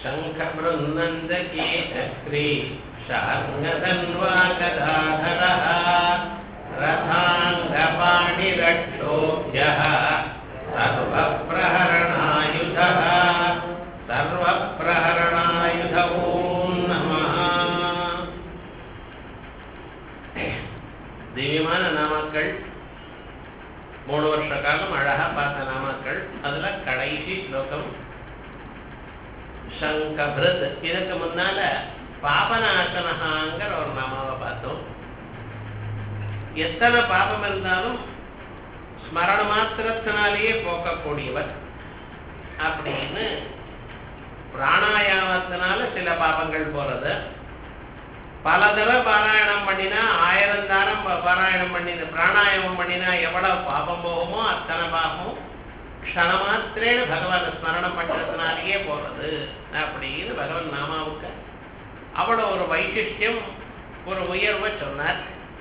शङ्खबृन्दकी चक्री शार्ङ्गधन्वागदाधरः रथाङ्गपाणिरक्षोभ्यः सर्वप्रहरणायुधः सर्वप्रहरणायुध ॐ नमः திவ்யமான நாமக்கள் மூணு வருஷ காலம் அழகா பார்த்த நாமக்கள் அதுல கடைசி ஸ்லோகம் சங்கபிரத் இதுக்கு முன்னால பாபநாசனகாங்கிற ஒரு நாமாவை பார்த்தோம் எத்தனை பாபம் இருந்தாலும் ஸ்மரண மாத்திரத்தினாலேயே போக்கக்கூடியவர் அப்படின்னு பிராணாயாமத்தினால சில பாபங்கள் போறது பல தடவை பாராயணம் பண்ணினா ஆயிரம் தாரம் ப- பாராயணம் பண்ணின பிராணாயாமம் பண்ணினா எவ்வளவு பாபம் போகுமோ அத்தனை பாபமும் க்ஷணமாத்திரேன பகவான் ஸ்மரணம் பண்றதுனாலேயே போறது அப்படின்னு பகவான் நாமாவுக்கு அவ்வளவு ஒரு வைசிஷ்டியம் ஒரு உயர்வை சொன்னார்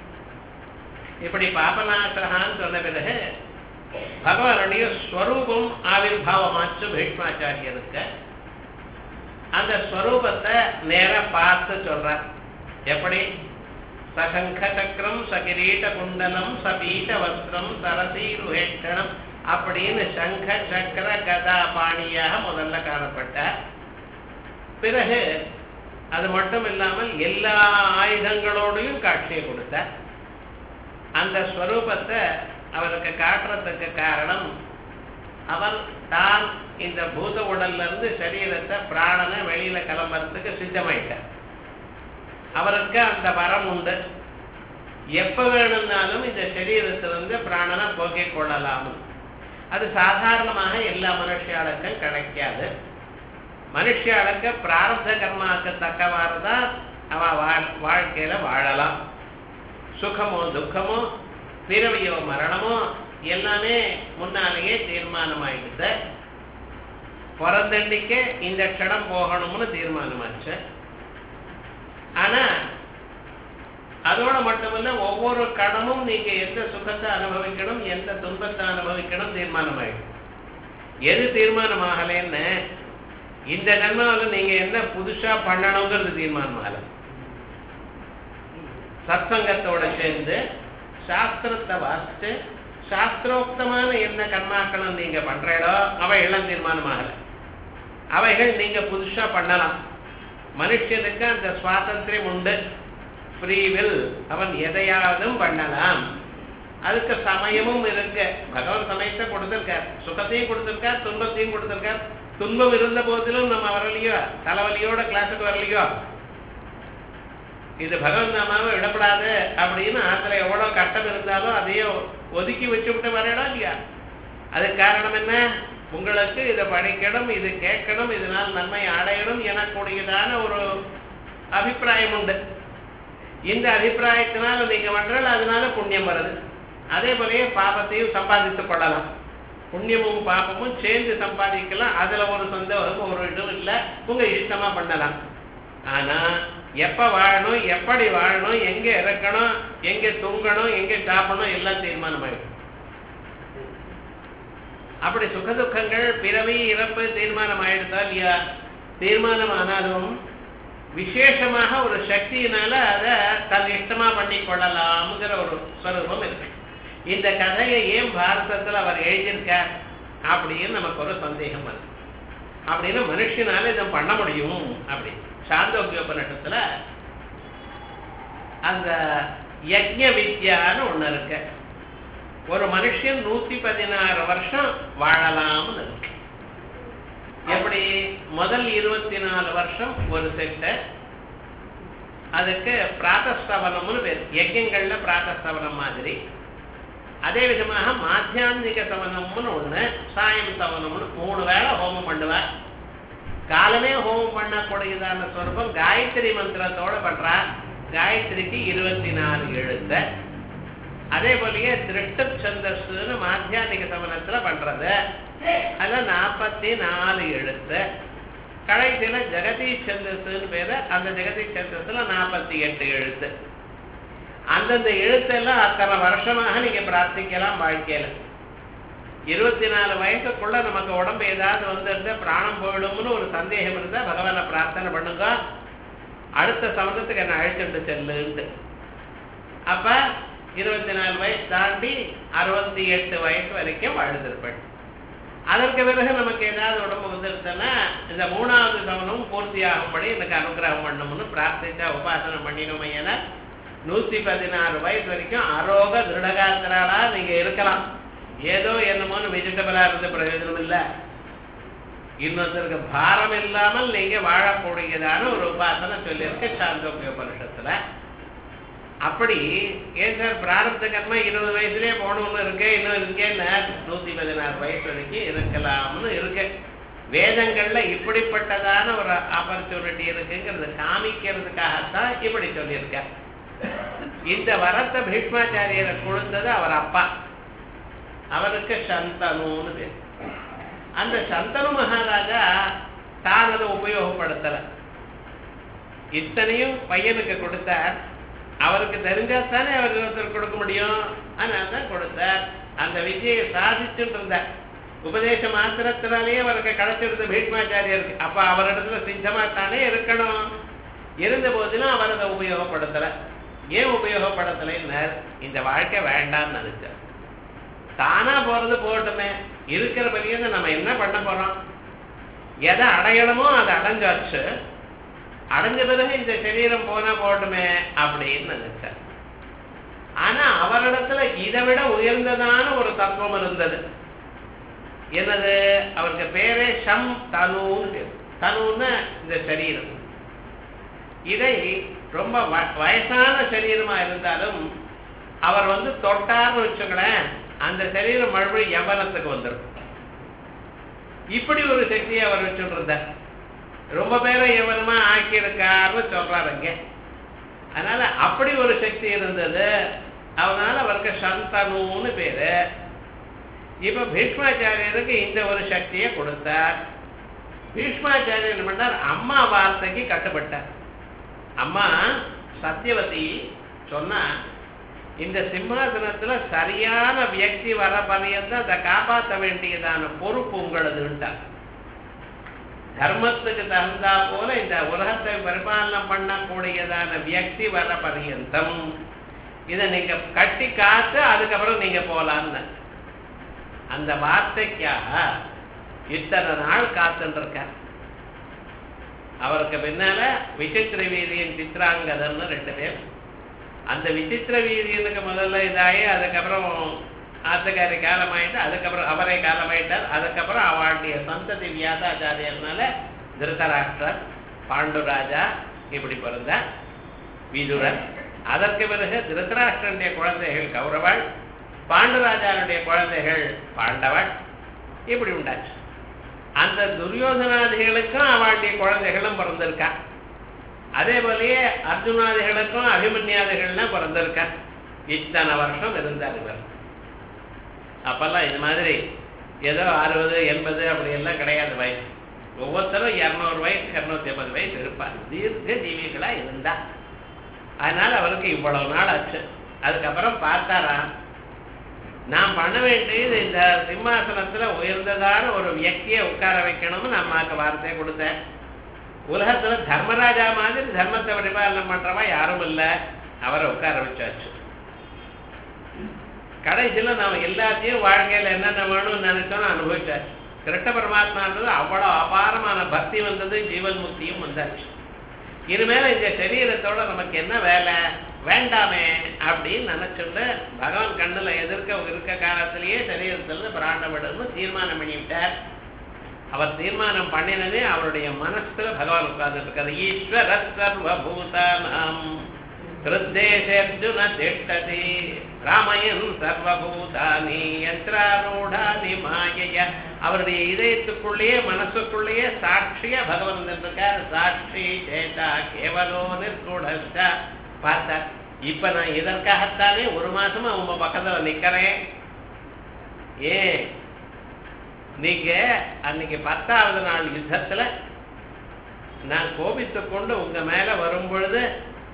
இப்படி பாபநாசகான்னு சொன்ன பிறகு பகவானுடைய ஸ்வரூபம் ஆவிர்வாவமாச்சு பீஷ்மாச்சாரியருக்கு அந்த ஸ்வரூபத்தை நேரா பார்த்து சொல்றார் எப்படி சசங்க சக்கரம் சகிரீட குண்டலம் சபீட வஸ்திரம் சரசீருஹேஷணம் அப்படின்னு சங்க சக்கர கதா பாணியாக முதல்ல காணப்பட்டார் பிறகு அது மட்டும் இல்லாமல் எல்லா ஆயுதங்களோடையும் காட்சியை கொடுத்தார் அந்த ஸ்வரூபத்தை அவருக்கு காட்டுறதுக்கு காரணம் அவர் தான் இந்த பூத உடல்ல இருந்து சரீரத்தை பிராணனை வெளியில கிளம்புறதுக்கு சித்தமாயிட்டார் அவருக்கு அந்த வரம் உண்டு எப்ப வேணும்னாலும் இந்த சரீரத்திலிருந்து பிராணனை போக்கிக் கொள்ளலாம் அது சாதாரணமாக எல்லா மனுஷியாளுக்கும் கிடைக்காது மனுஷியாளுக்கு பிராரப்த கர்மாவுக்கு தக்கவாறு தான் அவ வாழ்- வாழ்க்கையில வாழலாம் சுகமோ துக்கமோ பிறவியோ மரணமோ எல்லாமே முன்னாலேயே தீர்மானமாயிடுது பிறந்தண்டிக்கு இந்த க்ஷணம் போகணும்னு தீர்மானமாச்சு ஆனா அதோட மட்டுமல்ல ஒவ்வொரு கணமும் நீங்க எந்த சுகத்தை அனுபவிக்கணும் எந்த துன்பத்தை அனுபவிக்கணும் தீர்மானமாயிடும் எது தீர்மானமாகலைன்னு இந்த ஜன்மாவில் நீங்க என்ன புதுசா பண்ணணுங்கிறது தீர்மானமாகல சத்சங்கத்தோட சேர்ந்து சாஸ்திரத்தை வாசிச்சு சாஸ்திரோக்தமான என்ன கர்மாக்களும் நீங்க பண்றீங்களோ அவைகள்லாம் தீர்மானமாகல அவைகள் நீங்க புதுசா பண்ணலாம் மனுஷனுக்கு அந்த சுவாதந்திரம் உண்டு ஃப்ரீவில் அவன் எதையாவதும் பண்ணலாம் அதுக்கு சமயமும் இருக்கு பகவான் சமயத்தை கொடுத்திருக்கார் சுகத்தையும் கொடுத்திருக்கார் துன்பத்தையும் கொடுத்திருக்கார் துன்பம் இருந்த போதிலும் நம்ம வரலையோ தலைவலியோட கிளாஸுக்கு வரலையோ இது பகவன் நாமாவை விடப்படாது அப்படின்னு ஆத்துல எவ்வளவு கஷ்டம் இருந்தாலும் அதையும் ஒதுக்கி வச்சு விட்டு வரடா இல்லையா அதுக்கு காரணம் என்ன உங்களுக்கு இதை படிக்கணும் இது கேட்கணும் இதனால் நன்மை அடையணும் எனக்கூடியதான ஒரு அபிப்பிராயம் உண்டு இந்த அபிப்பிராயத்தினால நீங்க பண்றால் அதனால புண்ணியம் வருது அதே போலயே பாபத்தையும் சம்பாதித்துக் கொள்ளலாம் புண்ணியமும் பாபமும் சேர்ந்து சம்பாதிக்கலாம் அதுல ஒரு சந்தேகம் ஒரு இதுவும் இல்லை உங்க இஷ்டமா பண்ணலாம் ஆனா எப்ப வாழணும் எப்படி வாழணும் எங்க இறக்கணும் எங்க தூங்கணும் எங்க சாப்பிடணும் எல்லாம் தீர்மானமாயிடும் அப்படி சுகதுக்கங்கள் பிறவி இறப்பு தீர்மானம் ஆயிடுதா இல்லையா தீர்மானம் ஆனாலும் விசேஷமாக ஒரு சக்தியினால அதை தன் இஷ்டமா பண்ணி கொள்ளலாம்ங்கிற ஒரு ஸ்வரூபம் இருக்கு இந்த கதையை ஏன் பாரதத்துல அவர் எழுதியிருக்கார் அப்படின்னு நமக்கு ஒரு சந்தேகம் வருது அப்படின்னு மனுஷனால இதை பண்ண முடியும் அப்படி சாந்தோக்கியோபனிஷத்துல அந்த யஜ்ஞ வித்யான்னு ஒண்ணு இருக்கு ஒரு மனுஷன் நூத்தி பதினாறு வருஷம் வாழலாம்னு இருக்கு எப்படி முதல் இருபத்தி நாலு வருஷம் ஒரு செட்டு அதுக்கு பிராத்தஸ்தவனம்னு பேர் யஜ்யங்கள்ல பிராத்தஸ்தவனம் மாதிரி அதே விதமாக மாத்தியாந்திக சவனம்னு ஒண்ணு சாயம் சவனம்னு மூணு வேளை ஹோமம் பண்ணுவார் காலமே ஹோமம் பண்ணக்கூடியதான ஸ்வரூபம் காயத்ரி மந்திரத்தோட பண்றா காயத்ரிக்கு இருபத்தி நாலு எழுத்து அதே போலயே திருஷ்ட சந்தஸ்ன்னு மாத்தியானிக சமனத்துல பண்றது அதுல நாற்பத்தி நாலு எழுத்து கடைசியில ஜெகதி சந்தஸ்ன்னு பேரு அந்த ஜெகதி சந்தஸ்ல நாற்பத்தி எட்டு எழுத்து அந்தந்த எழுத்தெல்லாம் அத்தனை வருஷமாக நீங்க பிரார்த்திக்கலாம் வாழ்க்கையில இருபத்தி நாலு வயசுக்குள்ள நமக்கு உடம்பு ஏதாவது வந்துருந்தா பிராணம் போயிடும்னு ஒரு சந்தேகம் இருந்தா பகவானை பிரார்த்தனை பண்ணுங்க அடுத்த சமந்தத்துக்கு என்ன அழைச்சிட்டு செல்லுன்ட்டு அப்ப இருபத்தி நாலு வயசு தாண்டி அறுபத்தி எட்டு வயசு வரைக்கும் வாழ்ந்திருப்பேன் அதற்கு பிறகு நமக்கு ஏதாவது உடம்பு வந்துருச்சுன்னா இந்த மூணாவது சமனம் பூர்த்தி ஆகும்படி எனக்கு அனுகிரகம் பண்ணணும்னு பிரார்த்திச்சா உபாசனை பண்ணினோம் ஏன்னா நூத்தி பதினாறு வயசு வரைக்கும் அரோக திருடகாத்திராளா நீங்க இருக்கலாம் ஏதோ என்னமோன்னு வெஜிடபிளா இருந்து பிரயோஜனம் இல்லை இன்னொருத்தருக்கு பாரம் இல்லாமல் நீங்க வாழக்கூடியதான ஒரு உபாசனை சொல்லியிருக்கு சாந்தோக்கிய உபனிஷத்துல அப்படி ஏன் சார் பிராரப்த கர்மா இருபது வயசுலயே போகணும்னு இருக்கு இன்னும் இருக்கேன்னு நூத்தி பதினாறு வயசு வரைக்கும் இருக்கலாம்னு இருக்கு வேதங்கள்ல இப்படிப்பட்டதான ஒரு ஆப்பர்ச்சுனிட்டி இருக்குங்கிறது காமிக்கிறதுக்காகத்தான் இப்படி சொல்லியிருக்க இந்த வரத்தை பீஷ்மாச்சாரியரை கொடுத்தது அவர் அப்பா அவருக்கு சந்தனுன்னு பேர் அந்த சந்தனு மகாராஜா தான் அதை உபயோகப்படுத்தல இத்தனையும் பையனுக்கு கொடுத்தார் அவருக்கு தெரிஞ்சா தானே அவர் ஒருத்தர் கொடுக்க முடியும் அதனால தான் கொடுத்தார் அந்த விஜயை சாதிச்சுட்டு இருந்தார் உபதேச மாத்திரத்தினாலேயே அவருக்கு கிடைச்சிருந்த பீஷ்மாச்சாரியருக்கு அப்ப அவரிடத்துல சித்தமா தானே இருக்கணும் இருந்த போதிலும் அவர் அதை உபயோகப்படுத்தல ஏன் உபயோகப்படுத்தலைன்னார் இந்த வாழ்க்கை வேண்டாம்னு நினைச்சார் தானா போறது போகட்டுமே இருக்கிற பரியந்த நம்ம என்ன பண்ண போறோம் எதை அடையணுமோ அதை அடைஞ்சாச்சு அடைஞ்ச பிறகு இந்த சரீரம் போனா போகட்டுமே அப்படின்னு நினைச்சார் ஆனா அவரிடத்துல இதை விட உயர்ந்ததான ஒரு தத்துவம் இருந்தது என்னது அவருக்கு பேரே ஷம் தனுன்னு பேர் தனுன்னு இந்த சரீரம் இதை ரொம்ப வயசான சரீரமா இருந்தாலும் அவர் வந்து தொட்டார்னு வச்சுங்களேன் அந்த சரீரம் மறுபடியும் யவனத்துக்கு வந்துடும் இப்படி ஒரு சக்தியை அவர் வச்சுட்டு இருந்தார் ரொம்ப பேரை எவனமா ஆக்கியிருக்காருன்னு சொல்றாரு அங்க அதனால அப்படி ஒரு சக்தி இருந்தது அதனால அவருக்கு சந்தனுன்னு பேரு இப்ப பீஷ்மாச்சாரியருக்கு இந்த ஒரு சக்தியை கொடுத்தார் பீஷ்மாச்சாரியர் என்ன பண்ணார் அம்மா வார்த்தைக்கு கட்டுப்பட்டார் அம்மா சத்தியவதி சொன்னா இந்த சிம்மாசனத்துல சரியான வியக்தி வர பரியந்த அதை காப்பாற்ற வேண்டியதான பொறுப்பு உங்களதுன்ட்டார் தர்மத்துக்கு தகுந்தா போல இந்த உலகத்தை பரிபாலனை பண்ணக்கூடியதான வியக்தி வர பரியந்தம் இதை நீங்க கட்டி காத்து அதுக்கப்புறம் நீங்க போலான்னு அந்த வார்த்தைக்காக இத்தனை நாள் காத்துருக்க அவருக்கு பின்னால விசித்திர வீரியன் சித்ராங்கதன்னு ரெண்டு பேர் அந்த விசித்திர வீரியனுக்கு முதல்ல இதாகி அதுக்கப்புறம் ஆத்துக்காரி காலமாயிட்டு அதுக்கப்புறம் அவரே காலமாயிட்டார் அதுக்கப்புறம் அவளுடைய சந்ததி வியாசாச்சாரியர்னால திருத்தராஷ்டிரர் பாண்டுராஜா இப்படி பிறந்தார் விதுரன் அதற்கு பிறகு திருத்தராஷ்டிரனுடைய குழந்தைகள் கௌரவள் பாண்டுராஜாவுடைய குழந்தைகள் பாண்டவள் இப்படி உண்டாச்சு அந்த துரியோதனாதிகளுக்கும் அவளுடைய குழந்தைகளும் பிறந்திருக்கா அதே போலயே அர்ஜுனாதிகளுக்கும் அபிமன்யாதிகள்லாம் பிறந்திருக்கா இத்தனை வருஷம் இருந்தார் இவர் அப்பெல்லாம் இது மாதிரி ஏதோ அறுபது எண்பது அப்படி எல்லாம் கிடையாது வயசு ஒவ்வொருத்தரும் இரநூறு வயசு இரநூத்தி ஐம்பது வயசு இருப்பார் தீர்க்க ஜீவிகளா இருந்தா அதனால அவருக்கு இவ்வளவு நாள் ஆச்சு அதுக்கப்புறம் பார்த்தாரா நான் பண்ண வேண்டியது இந்த சிம்மாசனத்துல உயர்ந்ததான ஒரு வியக்தியை உட்கார வைக்கணும்னு அம்மாவுக்கு வார்த்தையை கொடுத்தேன் உலகத்துல தர்மராஜா மாதிரி தர்மத்தை பரிபாலனை பண்றவா யாரும் இல்லை அவரை உட்கார வச்சாச்சு கடைசியில் நாம எல்லாத்தையும் வாழ்க்கையில என்னென்ன வேணும்னு நினைச்சோம் அனுபவிச்சாச்சு கிருஷ்ண பரமாத்மான்றது அவ்வளவு அபாரமான பக்தி வந்தது ஜீவன் முக்தியும் வந்தாச்சு இனிமேல இந்த சரீரத்தோட நமக்கு என்ன வேலை வேண்டாமே அப்படின்னு நினைச்சுட்டு பகவான் கண்ணுல எதிர்க்க இருக்க காலத்திலேயே சரீரத்துல பிராண்டப்படணும்னு தீர்மானம் பண்ணிவிட்டார் அவர் தீர்மானம் பண்ணினதே அவருடைய மனசுல பகவான் உட்கார்ந்துட்டு இருக்காரு ஈஸ்வர சர்வபூதானாம் ஹிருத்தேஷர்ஜுன திஷ்டதி ராமயன் சர்வபூதானி யந்திராரூடானி மாயைய அவருடைய இதயத்துக்குள்ளேயே மனசுக்குள்ளேயே சாட்சியா பகவான் இருக்கார் சாட்சி சேதா கேவலோ நிற்குடச்ச பார்த்தார் இப்ப நான் இதற்காகத்தானே ஒரு மாசமா உங்க பக்கத்துல நிக்கிறேன் ஏன் நீங்க அன்னைக்கு பத்தாவது நாள் யுத்தத்துல நான் கோபித்துக் கொண்டு உங்க மேல வரும் பொழுது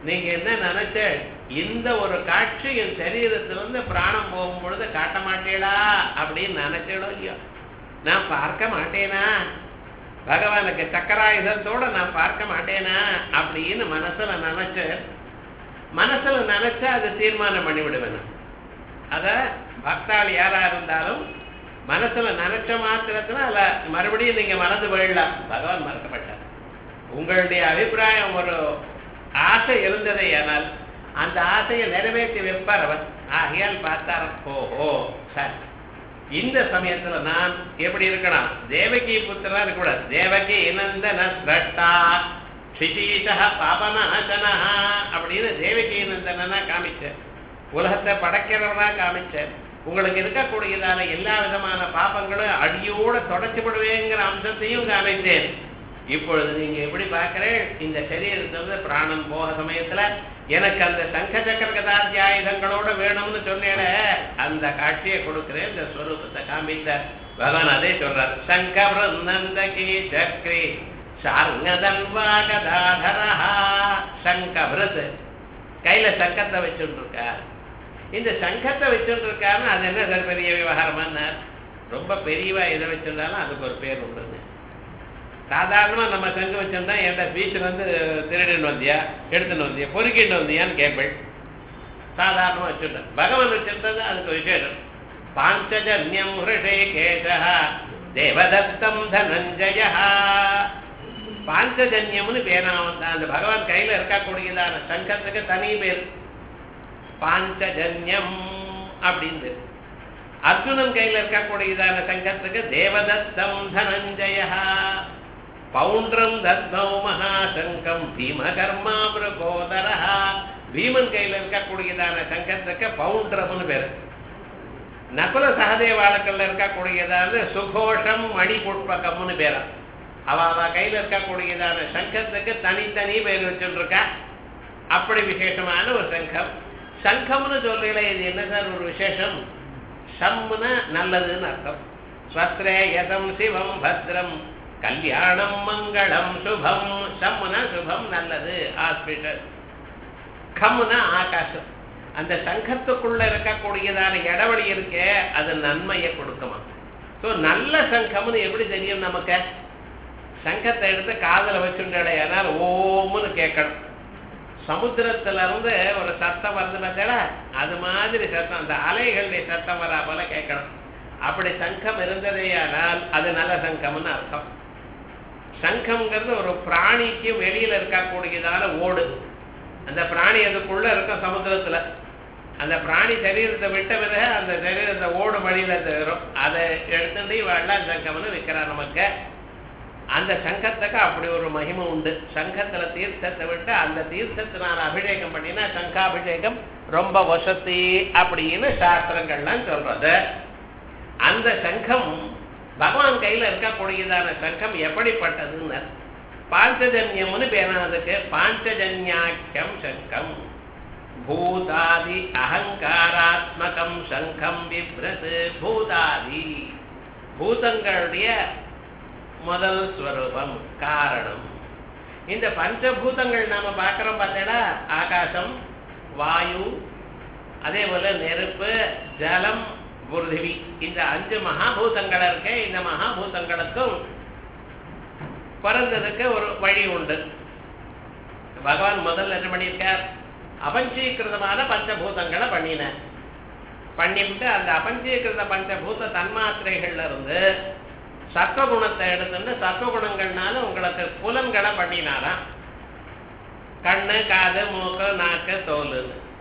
நீங்க என்ன நினைச்ச இந்த ஒரு காட்சி என் சரீரத்திலிருந்து பிராணம் போகும் பொழுது காட்ட மாட்டேடா அப்படின்னு நினைச்சேடோ இல்லையோ நான் பார்க்க மாட்டேனா பகவானுக்கு சக்கராயுதத்தோட நான் பார்க்க மாட்டேனா அப்படின்னு மனசுல நினைச்சு மனசுல நினைச்சா அதை தீர்மானம் பண்ணிவிடுவேன் நான். அத பக்தாள் யாரா இருந்தாலும் மனசுல நினைச்ச மாத்திரத்துல அல்ல மறுபடியும் நீங்க மறந்து போயிடலாம் பகவான் மறக்கப்பட்டார் உங்களுடைய அபிப்பிராயம் ஒரு ஆசை இருந்ததே ஆனால் அந்த ஆசையை நிறைவேற்றி வைப்பார் அவர் ஆகையால் பார்த்தார் ஓஹோ சரி இந்த சமயத்துல நான் எப்படி இருக்கணும் தேவகி புத்திரா இருக்கக்கூடாது தேவகி நந்தன ஸ்ரஷ்டா க்ஷிதீஷ பாபநாசனா அப்படின்னு தேவகி நந்தனா காமிச்சார் உலகத்தை படைக்கிறவனா காமிச்சார் உங்களுக்கு இருக்கக்கூடியதான எல்லா விதமான பாபங்களும் அடியோட தொடச்சு விடுவேங்கிற அம்சத்தையும் காமித்தேன் இப்பொழுது நீங்க எப்படி பார்க்கிறேன் இந்த சரீரத்திலிருந்து பிராணன் போக சமயத்துல எனக்கு அந்த சங்க சக்கர கதாத்தியாயுதங்களோட வேணும்னு சொன்னேன அந்த காட்சியை கொடுக்கிறேன் இந்த ஸ்வரூபத்தை காமித்த பகவான் அதே சொல்றார் சங்க நந்தகி சக்ரி சார்ங்கதன்வா கதாதரா சங்க விரத் கையில சங்கத்தை வச்சுட்டு இருக்கார் இந்த சங்கத்தை வச்சுட்டு இருக்காருன்னு அது என்ன சார் பெரிய விவகாரமான ரொம்ப பெரியவா எதை வச்சிருந்தாலும் அதுக்கு ஒரு பேர் உண்டு சாதாரணமா நம்ம சங்கு வச்சிருந்தா என்கிட்ட பீச்சில் வந்து திருடின்னு வந்தியா எடுத்துன்னு வந்தியா பொறுக்கிட்டு வந்தியான்னு கேட்பேன் சாதாரணமா வச்சுட்டேன் பகவான் வச்சிருந்தது அதுக்கு விசேஷம் பாஞ்சஜன்யம் ஹிருஷே கேசா தேவதத்தம் தனஞ்சய பாஞ்சஜன்யம்னு பேராம அந்த பகவான் கையில இருக்கக்கூடியதான சங்கத்துக்கு தனி பேர் பாஞ்சஜன்யம் அப்படின்னு அர்ஜுனன் கையில இருக்கக்கூடியதான சங்கத்துக்கு தேவதத்தம் தனஞ்சய பவுண்டரம் தத்மௌ மகாசங்கம் பீமகர்மா பிரகோதர பீமன் கையில இருக்கக்கூடியதான சங்கத்துக்கு பவுண்டரம்னு பேரு நகுல சகதேவாளுக்கள்ல இருக்கக்கூடியதான சுகோஷம் மணி புஷ்பகம்னு பேரா அவ அவ கையில இருக்கக்கூடியதான சங்கத்துக்கு தனித்தனி பேர் வச்சுருக்கா அப்படி விசேஷமான ஒரு சங்கம் சங்கம்னு சொல்றீங்களே இது என்ன சார் ஒரு விசேஷம் சம்முன நல்லதுன்னு அர்த்தம் ஸ்வஸ்ரேயசம் சிவம் பத்ரம் கல்யாணம் மங்களம் சுபம் சம்முனா சுபம் நல்லது ஆஸ்பிட்டல் கம்முனா ஆகாசம் அந்த சங்கத்துக்குள்ள இருக்கக்கூடியதான இடவழி இருக்கே அது நன்மையை கொடுக்குமா ஸோ நல்ல சங்கம்னு எப்படி தெரியும் நமக்கு சங்கத்தை எடுத்து காதல வச்சுட்டால் ஓம்னு கேட்கணும் சமுத்திரத்துல இருந்து ஒரு சத்தம் வருது பார்த்தா அது மாதிரி சத்தம் அந்த அலைகளுடைய சத்தம் வரா போல கேட்கணும் அப்படி சங்கம் இருந்ததேயானால் அது நல்ல சங்கம்னு அர்த்தம் சங்கம்ங்கிறது ஒரு பிராணிக்கு வெளியில இருக்கக்கூடியதான ஓடு அந்த பிராணி அதுக்குள்ள இருக்கும் சமுத்திரத்துல அந்த பிராணி சரீரத்தை விட்ட பிறகு அந்த சரீரத்தை ஓடு வழியில வரும் அதை எடுத்துட்டு வெள்ளம் சங்கம்னு விற்கிறார் நமக்கு அந்த சங்கத்துக்கு அப்படி ஒரு மகிமை உண்டு சங்கத்துல தீர்த்தத்தை விட்டு அந்த தீர்த்தத்தினால அபிஷேகம் பண்ணினா சங்காபிஷேகம் ரொம்ப வசதி அப்படின்னு சாஸ்திரங்கள்லாம் சொல்றது அந்த சங்கம் பகவான் கையில இருக்கக்கூடியதான சங்கம் எப்படிப்பட்டதுன்னு பாஞ்சஜன்யம்னு பேரானதுக்கு பாஞ்சஜன்யாக்கியம் சங்கம் பூதாதி அகங்காராத்மகம் சங்கம் விப்ரத் பூதாதி பூதங்களுடைய முதல் ஸ்வரூபம் காரணம் இந்த பஞ்சபூதங்கள் நாம பார்க்கிறோம் பார்த்தேன்னா ஆகாசம் வாயு அதே போல நெருப்பு ஜலம் புருதிவி இந்த அஞ்சு மகாபூதங்கள் இருக்க இந்த மகாபூதங்களுக்கும் பிறந்ததுக்கு ஒரு வழி உண்டு பகவான் முதல்ல என்ன பண்ணியிருக்கார் அபஞ்சீகிருதமான பஞ்சபூதங்களை பண்ணினார் பண்ணிவிட்டு அந்த அபஞ்சீகிருத பஞ்சபூத தன்மாத்திரைகள்ல இருந்து சத்வகுணத்தை எடுத்துட்டு சத்வகுணங்கள்னால உங்களுக்கு புலன்களை பண்ணினாராம் கண்ணு காது மூக்கு நாக்கு தோல்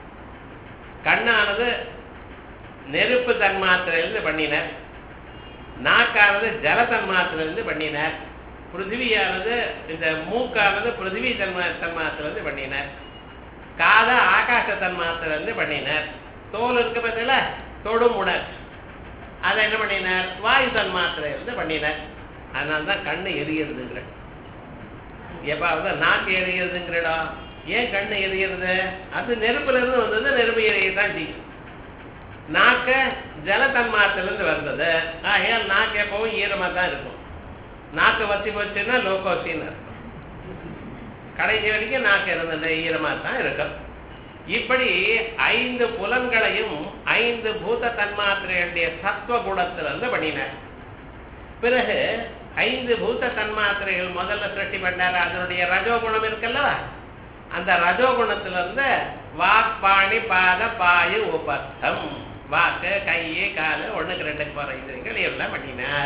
கண்ணானது நெருப்பு தன்மாத்திரையிலிருந்து பண்ணினார் நாக்கானது ஜல தன்மாத்திரையிலிருந்து பண்ணினார் பிருத்திவியானது இந்த மூக்கானது பிருத்திவி தன்மா தன்மாத்திரையிலிருந்து பண்ணினார் காத ஆகாச தன்மாத்திரையிலிருந்து பண்ணினார் தோல் இருக்கு பார்த்தீங்களா தொடும் உணர்ச்சி அதை என்ன பண்ணினார் வாயு தன்மாத்திரை இருந்து பண்ணினார் அதனால தான் கண்ணு எரியுறதுங்கிற எப்பாவது நாக்கு எரியுறதுங்கிறடா ஏன் கண்ணு எரியுறது அது நெருப்புல இருந்து வந்தது நெருப்பு எரியத்தான் செய்யும் நாக்க ஜல தன்மாத்திலிருந்து வந்தது ஆகையால் நாக்கு எப்பவும் ஈரமா தான் இருக்கும் நாக்கு வத்தி போச்சுன்னா லோகோசின்னு அர்த்தம் கடைசி வரைக்கும் நாக்கு இருந்த ஈரமா தான் இருக்கும் இப்படி ஐந்து புலன்களையும் ஐந்து பூத தன்மாத்திரைகளுடைய சத்துவ குணத்திலிருந்து பண்ணினார் பிறகு ஐந்து பூத தன்மாத்திரைகள் முதல்ல சிருஷ்டி பண்ணார் அதனுடைய ரஜோகுணம் இருக்குல்லவா அந்த ரஜோகுணத்திலிருந்து வாக்பாணி பாத பாயு உபஸ்தம் வாக்கு கையை காலு ஒண்ணுக்கு ரெண்டுக்கு போற இந்திரியங்கள் எல்லாம் பண்ணினார்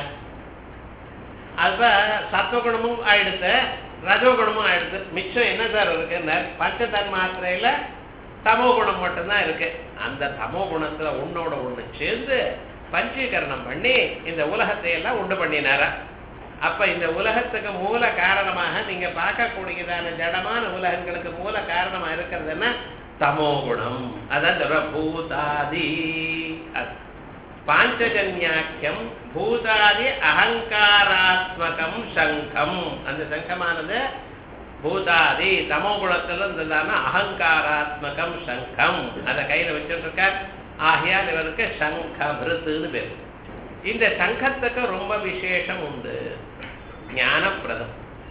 அப்ப சத்துவகுணமும் ஆயிடுத்து ரஜோகுணமும் ஆயிடுத்து மிச்சம் என்ன சார் இருக்குன்னு பஞ்சதன் மாத்திரையில தமோ குணம் மட்டும்தான் இருக்கு அந்த தமோ குணத்துல ஒன்னோட ஒண்ணு சேர்ந்து பஞ்சீகரணம் பண்ணி இந்த உலகத்தை எல்லாம் உண்டு பண்ணினாரா அப்ப இந்த உலகத்துக்கு மூல காரணமாக நீங்க பார்க்கக்கூடியதான ஜடமான உலகங்களுக்கு மூல காரணமா இருக்கிறதுன்னா தமோ குணம் அதான் சொல்ற பூதாதி அது. பாஞ்சஜன்யாக்கியம் பூதாதி அகங்காராத்மகம் சங்கம் அந்த சங்கமானது பூதாதி தமோ குணத்துல இருந்ததான அகங்காராத்மகம் சங்கம் அதை கையில வச்சுட்டு இருக்கார் ஆகையால் இவருக்கு சங்கபிருத்துன்னு பேர் இந்த சங்கத்துக்கு ரொம்ப விசேஷம் உண்டு ஞானப்பிரதம்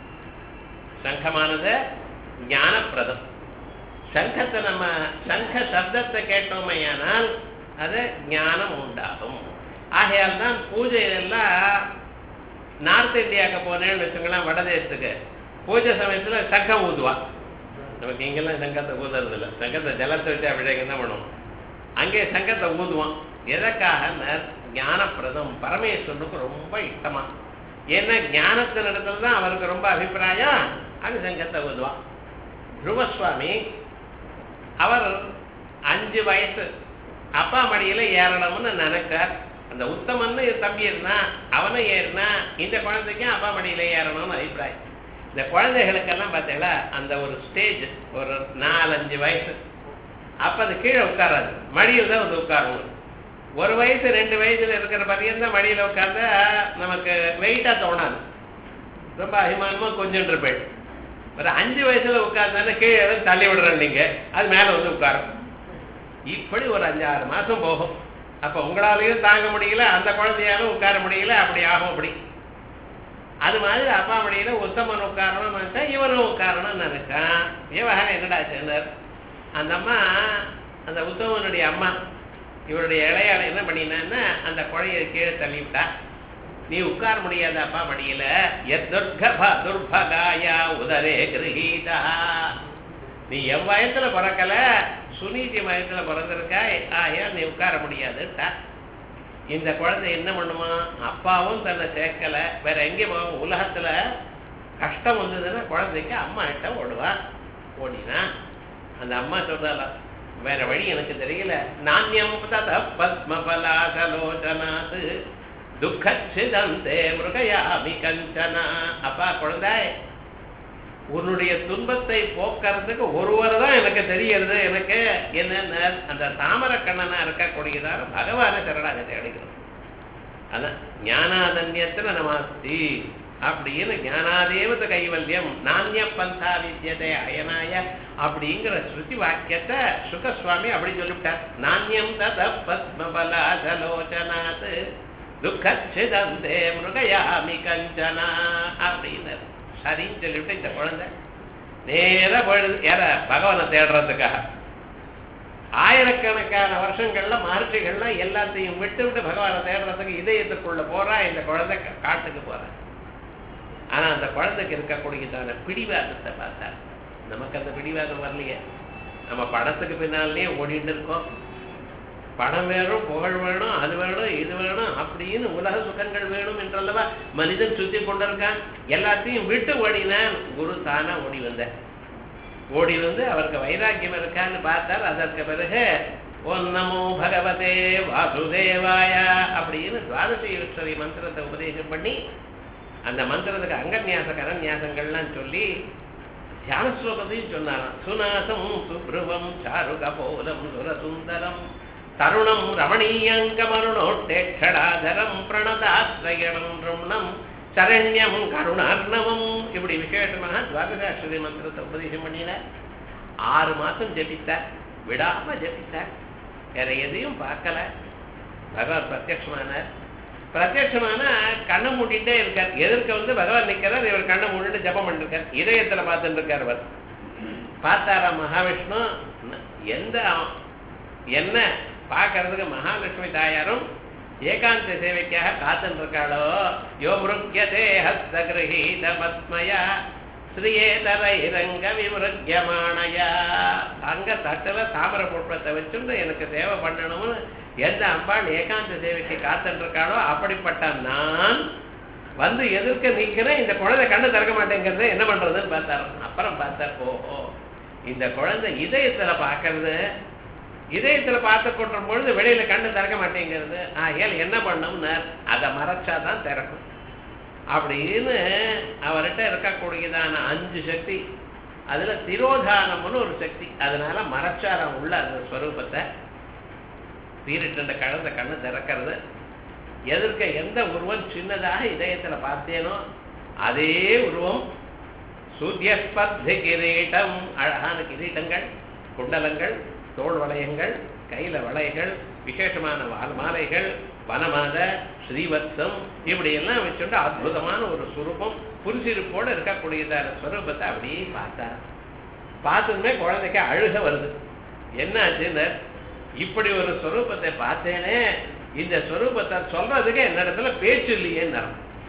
சங்கமானது ஞானப்பிரதம் சங்கத்தை நம்ம சங்க சப்தத்தை கேட்டோமையானால் அது ஞானம் உண்டாகும் ஆகையால் தான் பூஜையெல்லாம் நார்த் இந்தியாவுக்கு போனேன்னு வச்சுங்களேன் வடதேசத்துக்கு பூஜை சமயத்துல சங்கம் ஊதுவா நமக்கு இங்கெல்லாம் சங்கத்தை ஊதுறது இல்லை சங்கத்தை ஜலத்தை வச்சு அபிஷேகம் தான் பண்ணுவோம் அங்கே சங்கத்தை ஊதுவான் எதற்காக ஞானப்பிரதம் பரமேஸ்வரனுக்கு ரொம்ப இஷ்டமா ஏன்னா ஞானத்தின் இடத்துல தான் அவருக்கு ரொம்ப அபிப்பிராயம் அங்க சங்கத்தை ஊதுவான் துருவசுவாமி அவர் அஞ்சு வயசு அப்பா மடியில ஏறணும்னு நினைச்சார் அந்த உத்தமன்னு தம்பி இருந்தா அவனும் ஏறினா இந்த குழந்தைக்கும் அப்பா மடியில ஏறணும்னு அபிப்பிராயம் இந்த குழந்தைகளுக்கெல்லாம் பார்த்தீங்களா அந்த ஒரு ஸ்டேஜ் ஒரு நாலஞ்சு வயசு அப்ப அது கீழே உட்காராது மடியில் தான் வந்து உட்காரணும் ஒரு வயசு ரெண்டு வயசுல இருக்கிற பையன் மடியில உட்கார்ந்தா நமக்கு வெயிட்டா தோணாது ரொம்ப அபிமானமா கொஞ்சம் இருப்பேன் ஒரு அஞ்சு வயசுல உட்கார்ந்தானே கீழே எதுவும் தள்ளி விடுறேன் நீங்க அது மேல வந்து உட்காரும் இப்படி ஒரு அஞ்சாறு மாசம் போகும் அப்ப உங்களாலையும் தாங்க முடியல அந்த குழந்தையாலும் உட்கார முடியல அப்படி ஆகும் அப்படி அது மாதிரி அப்பா மடியில உத்தமன் உட்காரணும்னு நினைச்சா இவனும் உட்காரணும்னு நினைச்சான் விவகாரம் என்னடா சேர்ந்தார் அந்த அம்மா அந்த உத்தமனுடைய அம்மா இவருடைய இளையாள என்ன பண்ணினான்னா அந்த குழைய கீழே தள்ளி விட்டா நீ உட்கார முடியாத அப்பா மடியில எத்துர்கப துர்பகாயா உதரே கிரகீதா நீ என் வயசுல பிறக்கல சுனீதி வயசுல பிறந்திருக்கா ஆயா நீ உட்கார முடியாதுட்டா இந்த குழந்தை என்ன பண்ணுமா அப்பாவும் தன்னை சேர்க்கல வேற எங்கே போவோம் உலகத்துல கஷ்டம் வந்ததுன்னா குழந்தைக்கு அம்மா கிட்ட ஓடுவா ஓடினா அந்த அம்மா சொல்றாளா வேற வழி எனக்கு தெரியல நானியம் தத பத்மபலாசலோச்சனாத் துக்கச்சிதந்தே மிருகயாமி கஞ்சனா அப்பா குழந்தாய் உன்னுடைய துன்பத்தை போக்குறதுக்கு ஒருவர் தான் எனக்கு தெரியறது எனக்கு என்னென்ன அந்த தாமர கண்ணனா இருக்கக்கூடியதான பகவான சரணாகத்தை அடைக்கிறோம் அதான் ஞானாதன்யத்துல நமாஸ்தி அப்படின்னு ஞானாதேவத கைவல்யம் நானிய பந்தா வித்தியதை அயனாய அப்படிங்கிற ஸ்ருதி வாக்கியத்தை சுகசுவாமி அப்படி சொல்லிவிட்டார் நானியம் தத பத்மபலாசலோச்சனாத் துக்கச்சிதந்தே மிருகயாமி கஞ்சனா அப்படின்னாரு சரின்னு சொல்லிவிட்டு இந்த குழந்தை நேர பொழுது யார பகவானை தேடுறதுக்காக ஆயிரக்கணக்கான வருஷங்கள்ல மகர்ஷிகள்லாம் எல்லாத்தையும் விட்டு விட்டு பகவானை தேடுறதுக்கு இதயத்துக்குள்ள போறா இந்த குழந்தை கா- காட்டுக்கு போறா ஆனா அந்த குழந்தைக்கு இருக்கக்கூடியதான பிடிவாதத்தை பார்த்தா நமக்கு அந்த பிடிவாதம் வரலையே நம்ம படத்துக்கு பின்னாலேயே ஓடிட்டு இருக்கோம் பணம் வேணும் புகழ் வேணும் அது வேணும் இது வேணும் அப்படின்னு உலக சுகங்கள் வேணும் என்றல்லவா மனிதன் சுத்தி கொண்டிருக்கான் எல்லாத்தையும் விட்டு ஓடினான் குரு தானா ஓடி வந்த ஓடி வந்து அவருக்கு வைராக்கியம் இருக்கான்னு பார்த்தார் அதற்கு பிறகு ஓம் நமோ பகவதே வாசுதேவாய அப்படின்னு துவாதசீஸ்வரி மந்திரத்தை உபதேசம் பண்ணி அந்த மந்திரத்துக்கு அங்கநியாச கரநியாசங்கள்லாம் சொல்லி தியான ஸ்லோகத்தையும் சொன்னாராம் சுநாசம் சுப்ருவம் சாரு கபோலம் சுரசுந்தரம் தருணம் ரமணீயங்கமருணோட்டேட்சடாதரம் பிரணதாத்ரயணம் ருணம் சரண்யம் கருணார்ணவம் இப்படி விசேஷமாக துவாதசாஸ்வரி மந்திரத்தை உபதேசம் பண்ணினார் ஆறு மாசம் ஜபித்தார் விடாம ஜபித்தார் வேற எதையும் பார்க்கல பகவான் பிரத்யட்சமானார் பிரத்யட்சமான கண்ணை மூடிட்டே இருக்கார் எதிர்க்க வந்து பகவான் நிக்கிறார் இவர் கண்ணை மூடிட்டு ஜபம் பண்ணிருக்கார் இதயத்துல பார்த்துட்டு இருக்கார் அவர் பார்த்தாரா மகாவிஷ்ணு எந்த என்ன பார்க்கறதுக்கு மகாலட்சுமி தாயாரும் ஏகாந்த சேவைக்காக காத்துட்டு இருக்காளோ யோ மிருக்யதே ஹஸ்தகிரகீத பத்மயா ஸ்ரீயேதரைரங்க விமிருக்யமானயா அங்க தட்டுல தாமர புஷ்பத்தை வச்சுட்டு எனக்கு சேவை பண்ணணும்னு எந்த அம்பாள் ஏகாந்த சேவைக்கு காத்துட்டு இருக்காளோ அப்படிப்பட்ட நான் வந்து எதிர்க்க நிக்கிறேன் இந்த குழந்தை கண்ணு திறக்க மாட்டேங்கிறது என்ன பண்றதுன்னு பார்த்தாரு அப்புறம் பார்த்தார் ஓஹோ இந்த குழந்தை இதயத்துல பார்க்கறது இதயத்துல பார்த்து கொண்ட பொழுது வெளியில கண்ணு திறக்க மாட்டேங்கிறது ஆகையால் என்ன பண்ணும்னு அதை மறைச்சாதான் திறக்கும் அப்படின்னு அவர்கிட்ட இருக்கக்கூடியதான அஞ்சு சக்தி அதுல திரோதானம்னு ஒரு சக்தி அதனால மறைச்சாரம் உள்ள அந்த ஸ்வரூபத்தை பீரிட்டு கழுத கண்ணு திறக்கிறது எதிர்க்க எந்த உருவம் சின்னதாக இதயத்துல பார்த்தேனோ அதே உருவம் சூத்தியஸ்பத்தி கிரீட்டம் அழகான கிரீட்டங்கள் குண்டலங்கள் தோல் வளையங்கள் கையில வளையங்கள் விசேஷமான வால் மாலைகள் வனமாத ஸ்ரீவத்சம் இப்படி எல்லாம் வச்சுட்டு அற்புதமான ஒரு சுரூபம் புரிசிருப்போடு இருக்கக்கூடியதான ஸ்வரூபத்தை அப்படியே பார்த்தார் பார்த்ததுமே குழந்தைக்கு அழுக வருது என்ன ஆச்சுன்னு இப்படி ஒரு ஸ்வரூபத்தை பார்த்தேனே இந்த ஸ்வரூபத்தை சொல்றதுக்கு என்னிடத்துல பேச்சு இல்லையேன்னு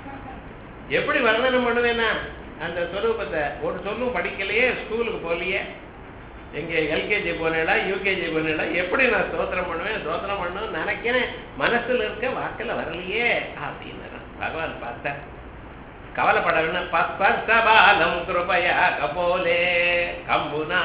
எப்படி வர்ணனம் பண்ணுவேன்னா அந்த ஸ்வரூபத்தை ஒரு சொல்லும் படிக்கலையே ஸ்கூலுக்கு போகலையே எங்க எல்கேஜி போனேடா யூகேஜி போனேடா எப்படி நான் ஸ்தோத்திரம் பண்ணுவேன் ஸ்தோத்திரம் பண்ணணும்னு நினைக்கிறேன் மனசுல இருக்க வாக்கில் வரலையே அப்படின்னு பகவான் பார்த்தேன் கவலைப்பட வேணும் பஸ்பர்சபாலம் கிருபயா கபோலே கம்புனா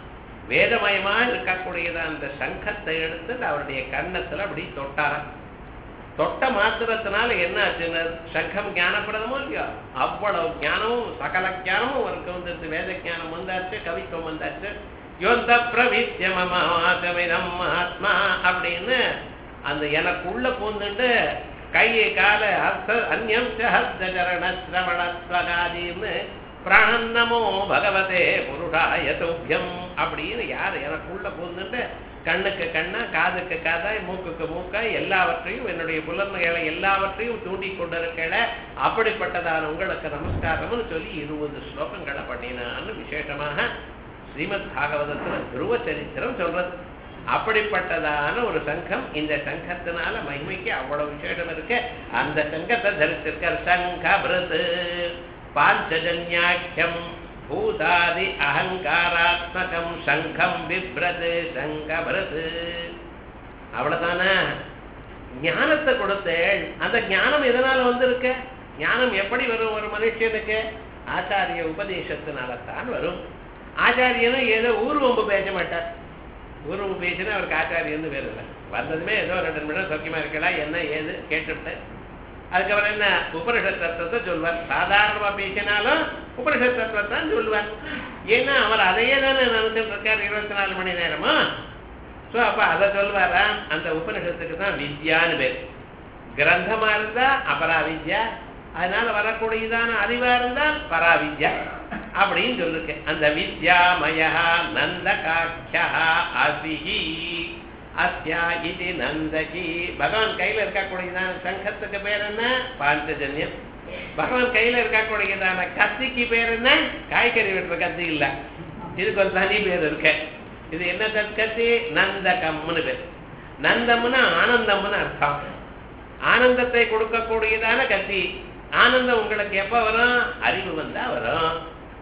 வேதமயமா இருக்கக்கூடியத அந்த சங்கத்தை எடுத்து அவருடைய கன்னத்துல அப்படி தொட்டாராம் தொட்ட மாத்திரத்தினால என்ன ஆச்சுன்னு சங்கம் ஞானப்பிரதமோ இல்லையோ அவ்வளவு ஞானமும் சகல ஞானமும் அவருக்கு வந்துருச்சு வேத ஞானம் வந்தாச்சு கவித்துவம் வந்தாச்சு யோந்த பிரவித்தியமமாசமிதம் மகாத்மா அப்படின்னு அந்த எனக்குள்ள பூந்துட்டு கையை கால அர்த்த அந்யம் சரண சிரவணத்வகாதின்னு பிராணன்னமோ பகவதே புருஷாய துப்பியம் அப்படின்னு யார் எனக்குள்ள பூந்துட்டு கண்ணுக்கு கண்ணா காதுக்கு காதாய் மூக்குக்கு மூக்காய் எல்லாவற்றையும் என்னுடைய புலன்களை எல்லாவற்றையும் தூண்டி கொண்டிருக்கல அப்படிப்பட்டதான உங்களுக்கு நமஸ்காரம்னு சொல்லி இருபது ஸ்லோகங்களை பண்ணினான்னு விசேஷமாக ஸ்ரீமத் பாகவதத்துல துருவ சரித்திரம் சொல்றது அப்படிப்பட்டதான ஒரு சங்கம் இந்த சங்கத்தினால மகிமைக்கு அவ்வளவு விசேஷம் இருக்கு அந்த சங்கத்தை தரித்திருக்கார் சங்க பிரது பாஞ்சஜன்யாக்கியம் பூதாதி அகங்காராத்மகம் சங்கம் விப்ரது சங்கபிரது அவ்வளவுதானே ஞானத்தை கொடுத்தேள் அந்த ஞானம் எதனால வந்திருக்க ஞானம் எப்படி வரும் ஒரு மனுஷனுக்கு ஆச்சாரிய உபதேசத்தினால தான் வரும் ஆச்சாரியனும் ஏதோ ஊர்வம்பு பேச மாட்டார் ஊர்வம்பு பேசினா அவருக்கு ஆச்சாரியன்னு வேறு இல்லை வந்ததுமே ஏதோ ரெண்டு நிமிடம் சௌக்கியமா இருக்கலாம் என்ன ஏது கேட்டுவிட்டு அதுக்கப்புறம் என்ன உபனிஷத் தத்துவத்தை சொல்வார் சாதாரணமா பேசினாலும் உபனிஷத் தத்துவத்தை தான் சொல்லுவார் ஏன்னா அவர் அதையே தானே நினைச்சிட்டு இருக்கார் இருபத்தி நாலு மணி நேரமா ஸோ அப்ப அதை சொல்வாரா அந்த உபனிஷத்துக்கு தான் வித்யான்னு பேர் கிரந்தமா இருந்தா அபராவித்யா அதனால வரக்கூடியதான அறிவா இருந்தால் பராவித்யா அப்படின்னு சொல்லிருக்கு அந்த வித்யாமய நந்த காட்சியா அசிஹி அஸ்யா இது நந்தகி பகவான் கையில இருக்கக்கூடியதான சங்கத்துக்கு பேர் என்ன பாஞ்சஜன்யம் பகவான் கையில இருக்கக்கூடியதான கத்திக்கு பேர் என்ன காய்கறி வெட்டுற கத்தி இல்ல இதுக்கு ஒரு தனி பேர் இருக்கு இது என்ன கத்தி நந்தகம்னு பேர் நந்தம்னு ஆனந்தம்னு அர்த்தம் ஆனந்தத்தை கொடுக்கக்கூடியதான கத்தி ஆனந்தம் உங்களுக்கு எப்ப வரும் அறிவு வந்தா வரும்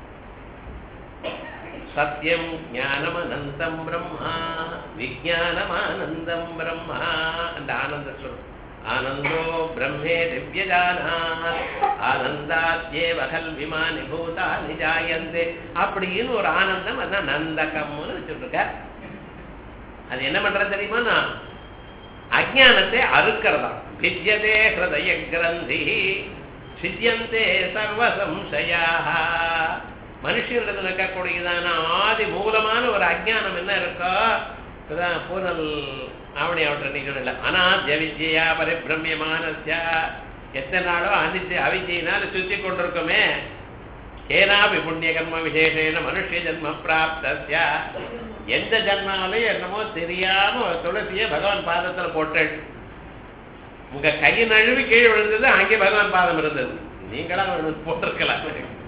சத்தியம் ஞானம் அனந்தம் பிரம்மா விஜானம் ஆனந்தம் பிரம்மா அந்த ஆனந்த சொல்லும் ஆனந்தோ பிரம்மே திவ்யஜானாத் ஆனந்தாத்யேவ கல்விமானி பூதானி ஜாயந்தே அப்படின்னு ஒரு ஆனந்தம் அதான் நந்தகம்னு வச்சுருக்க அது என்ன பண்றது தெரியுமா நான் அஜானத்தை அறுக்கிறதா வித்யதே ஹிருதய கிரந்தி சித்தியந்தே சர்வ சம்சயாக மனுஷனிடத்தில் இருக்கக்கூடியதான ஆதி மூலமான ஒரு அஜானம் என்ன இருக்கோ இப்பதான் பூனல் ஆவணி அவற்றை நிகழ்ல அனாத்திய வித்யா பரிபிரமியமானஸ்யா எத்தனை நாளோ அனித்திய அவித்தியினால சுத்தி கொண்டிருக்கோமே ஏனாபி புண்ணிய கர்ம விசேஷேன மனுஷ ஜன்ம பிராப்தஸ்யா எந்த ஜன்மாவிலையும் என்னமோ தெரியாம ஒரு துளசியை பகவான் பாதத்துல போட்டேன் உங்க கை நழுவி கீழே விழுந்தது அங்கே பகவான் பாதம் இருந்தது நீங்களா விழுந்து போட்டிருக்கலாம்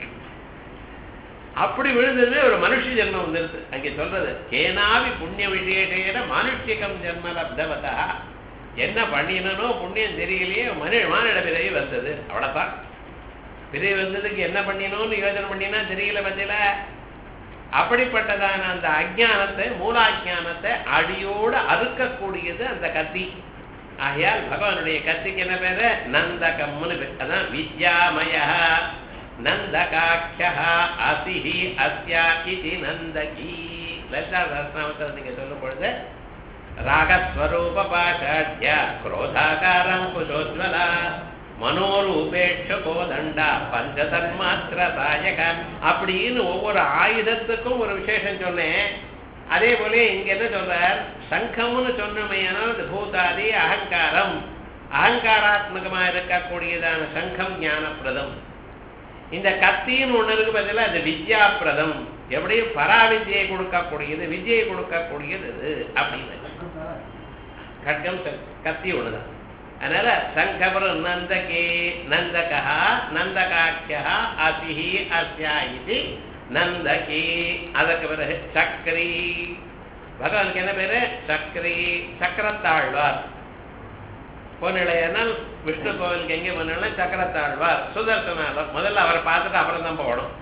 அப்படி விழுந்ததுமே ஒரு மனுஷ ஜென்மம் வந்துருது அங்கே சொல்றது கேனாவி புண்ணிய விசேஷேன மானுஷ்யகம் ஜென்ம லப்தவதா என்ன பண்ணினனோ புண்ணியம் தெரியலையே மனு மானிட பிறவி வந்தது அவ்வளவுதான் பிறவி வந்ததுக்கு என்ன பண்ணினோன்னு யோசனை பண்ணினா தெரியல பத்தியில அப்படிப்பட்டதான அந்த அஜானத்தை மூலாஜானத்தை அடியோடு அறுக்கக்கூடியது அந்த கத்தி ஆகையால் பகவானுடைய கத்திக்கு என்ன பேரு நந்தகம்னு பேர் அதான் வித்யாமய நந்தகாட்சா அசிஹி அஸ்யா இது நந்தகி லலிதா சஹஸ்ரநாமத்தை நீங்க சொல்லும் பொழுது ராகஸ்வரூப பாஷாட்ய குரோதாகாரம் குஷோஜ்வலா மனோரூபேட்ச கோதண்டா பஞ்சதன்மாத்திர சாயக அப்படின்னு ஒவ்வொரு ஆயுதத்துக்கும் ஒரு விசேஷம் சொன்னேன் அதே போல இங்க என்ன சொல்றார் சங்கம்னு சொன்னமையானால் அது பூதாதி அகங்காரம் அகங்காராத்மகமா இருக்கக்கூடியதான சங்கம் ஞானப்பிரதம் இந்த கத்தின்னு ஒண்ணு இருக்கு பதிலா அது வித்யாப்பிரதம் எப்படியும் பராவித்யை கொடுக்கக்கூடியது வித்யை கொடுக்கக்கூடியது இது அப்படின்னு கட்கம் கத்தி ஒண்ணுதான் அதனால சங்கபுரம் நந்தகே நந்தகா நந்தகாட்சியா அசிஹி அஸ்யா இது நந்தகி அதற்கு பிறகு சக்கரி பகவானுக்கு என்ன பேரு சக்கரி சக்கரத்தாழ்வார் போனிலையானால் விஷ்ணு கோவிலுக்கு எங்கே போனாலும் சக்கரத்தாழ்வார் சுதர்சனாளர் முதல்ல அவரை பார்த்துட்டு அப்புறம் தான் போகணும்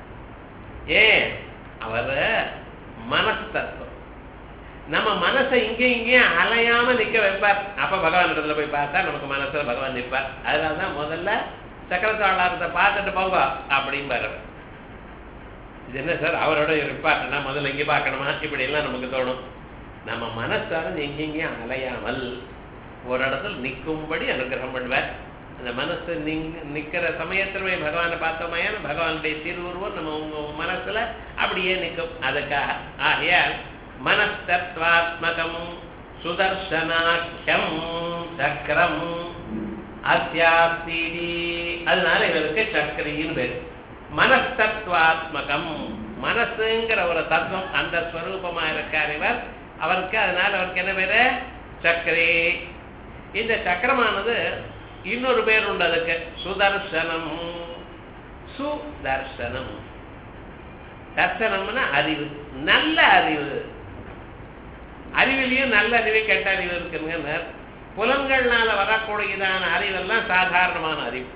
ஏன் அவர் மனஸ்தத்துவம் நம்ம மனசை இங்கே இங்கேயும் அலையாம நிக்க வைப்பார் அப்ப பகவான் இடத்துல போய் பார்த்தா நமக்கு மனசுல பகவான் நிற்பார் அதனாலதான் முதல்ல சக்கரத்தாழ்வாரத்தை பார்த்துட்டு போங்க அப்படிம்பாரு இது என்ன சார் அவரோட இருப்பாட்டனா முதல்ல இங்கே பார்க்கணுமா இப்படி எல்லாம் நமக்கு தோணும் நம்ம மனசார எங்கெங்கேயும் அலையாமல் ஒரு இடத்துல நிற்கும்படி அனுகிரகம் பண்ணுவார் அந்த மனசு நிங் நிக்கிற சமயத்துல போய் பகவானை பார்த்தோமையான பகவானுடைய திருவுருவம் நம்ம உங்க மனசுல அப்படியே நிற்கும் அதுக்காக ஆகையால் மனஸ்தத்வாத்மகம் சுதர்சனாக்கியம் சக்கரம் அத்தியாஸ்திரி அதனால இவருக்கு சக்கரின்னு பேரு மனஸ்தத்வாத்மகம் மனசுங்கிற ஒரு தத்துவம் அந்த ஸ்வரூபமா இருக்கார் இவர் அவருக்கு அதனால அவருக்கு என்ன பேரு சக்கரே இந்த சக்கரமானது இன்னொரு பேர் உண்டு அதுக்கு சுதர்சனம் சுதர்சனம் தர்சனம்னா அறிவு நல்ல அறிவு அறிவிலையும் நல்ல அறிவு கெட்ட அறிவு இருக்குங்க புலன்கள்னால வரக்கூடியதான அறிவெல்லாம் சாதாரணமான அறிவு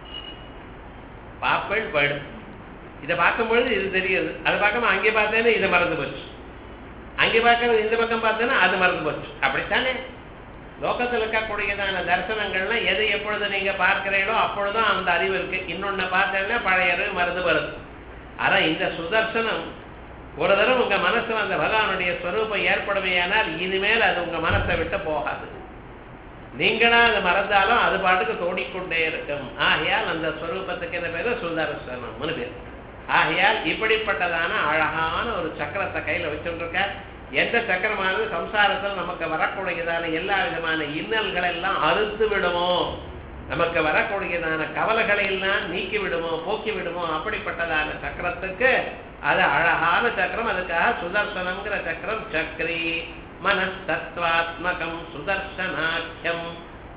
பாப்பேன் போயிடும் இதை பார்க்கும்பொழுது இது தெரியுது அதை பார்க்காம அங்கே பார்த்தேன்னா இதை மறந்து போச்சு அங்கே பார்க்கறது இந்த பக்கம் பார்த்தேன்னா அது மறந்து போச்சு அப்படித்தானே லோகத்தில் இருக்கக்கூடியதான தரிசனங்கள்லாம் எது எப்பொழுது நீங்க பார்க்கிறீங்களோ அப்பொழுதும் அந்த அறிவு இருக்கு இன்னொன்னு பார்த்தேன்னா பழைய அறிவு மறந்து வருது ஆனா இந்த சுதர்சனம் ஒரு தடவை உங்க மனசுல அந்த பகவானுடைய ஸ்வரூபம் ஏற்படுமையானால் இனிமேல் அது உங்க மனசை விட்டு போகாது நீங்களா அதை மறந்தாலும் அது பாட்டுக்கு தோடிக்கொண்டே இருக்கும் ஆகையால் அந்த ஸ்வரூபத்துக்கு என்ன பேரு சுதர்சனம்னு பேர் ஆகையால் இப்படிப்பட்டதான அழகான ஒரு சக்கரத்தை கையில வச்சுருக்க எந்த சக்கரமானது சம்சாரத்தில் நமக்கு வரக்கூடியதான எல்லா விதமான இன்னல்கள் எல்லாம் அறுத்து விடுமோ நமக்கு வரக்கூடியதான கவலைகளை எல்லாம் நீக்கி விடுமோ போக்கி விடுமோ அப்படிப்பட்டதான சக்கரத்துக்கு அது அழகான சக்கரம் அதுக்காக சுதர்சனம்ங்கிற சக்கரம் சக்கரி மனஸ்தத்வாத்மகம் சுதர்சனாக்கியம்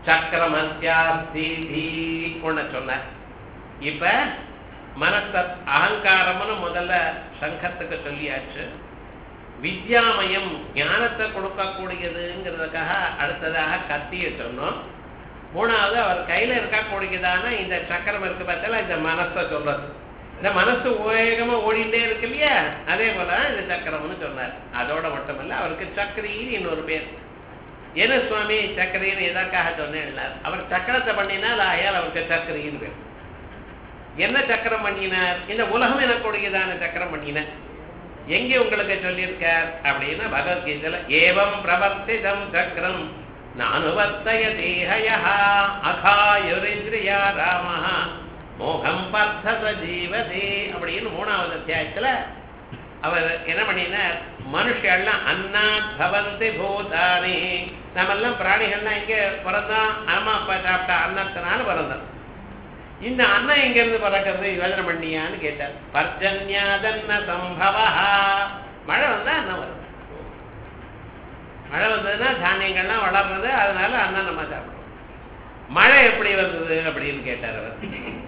சக்கரமத்தியாஸ்தி ஒண்ண சொன்னார் இப்ப மனசத் அகங்காரம்னு முதல்ல சங்கத்துக்கு சொல்லியாச்சு வித்யாமயம் ஞானத்தை கொடுக்கக்கூடியதுங்கிறதுக்காக அடுத்ததாக கத்திய சொன்னோம் மூணாவது அவர் கையில இருக்கக்கூடியதான இந்த சக்கரம் இருக்கு பார்த்தா இந்த மனசை சொல்றது இந்த மனசு வேகமா ஓடிட்டே இருக்கு இல்லையா அதே போல இந்த சக்கரம்னு சொன்னார் அதோட மட்டுமல்ல அவருக்கு சக்கரின்னு இன்னொரு பேர் என்ன சுவாமி சக்கரின்னு எதற்காக சொன்னேன் அவர் சக்கரத்தை பண்ணினால் ஆயால் அவருக்கு சக்கரின்னு பேர் என்ன சக்கரம் பண்ணினார் இந்த உலகம் எனக்கூடியதான சக்கரம் பண்ணினார் எங்கே உங்களுக்கு சொல்லியிருக்கார் அப்படின்னா பகவத்கீதையில ஏவம் பிரவர்த்திதம் சக்கரம் நானுவர்த்தய தேகய அகாயுரிந்திரியா ராமஹ மோகம் பர்த்தத ஜீவதே அப்படின்னு மூணாவது அத்தியாயத்துல அவர் என்ன பண்ணினார் மனுஷெல்லாம் அண்ணா பவந்தி பூதானி நம்மெல்லாம் பிராணிகள்லாம் இங்க பிறந்தோம் அம்மா அப்பா சாப்பிட்ட அன்னத்தினால பிறந்தோம் இந்த அண்ணன் எங்க இருந்து பிறக்கிறது யோஜனை பண்ணியான்னு கேட்டார் பர்ஜன்யாதன்ன சம்பவா மழை வந்தா அண்ணன் வரும் மழை வந்ததுன்னா தானியங்கள்லாம் வளர்றது அதனால அண்ணன் நம்ம சாப்பிடுவோம் மழை எப்படி வந்தது அப்படின்னு கேட்டார் அவர்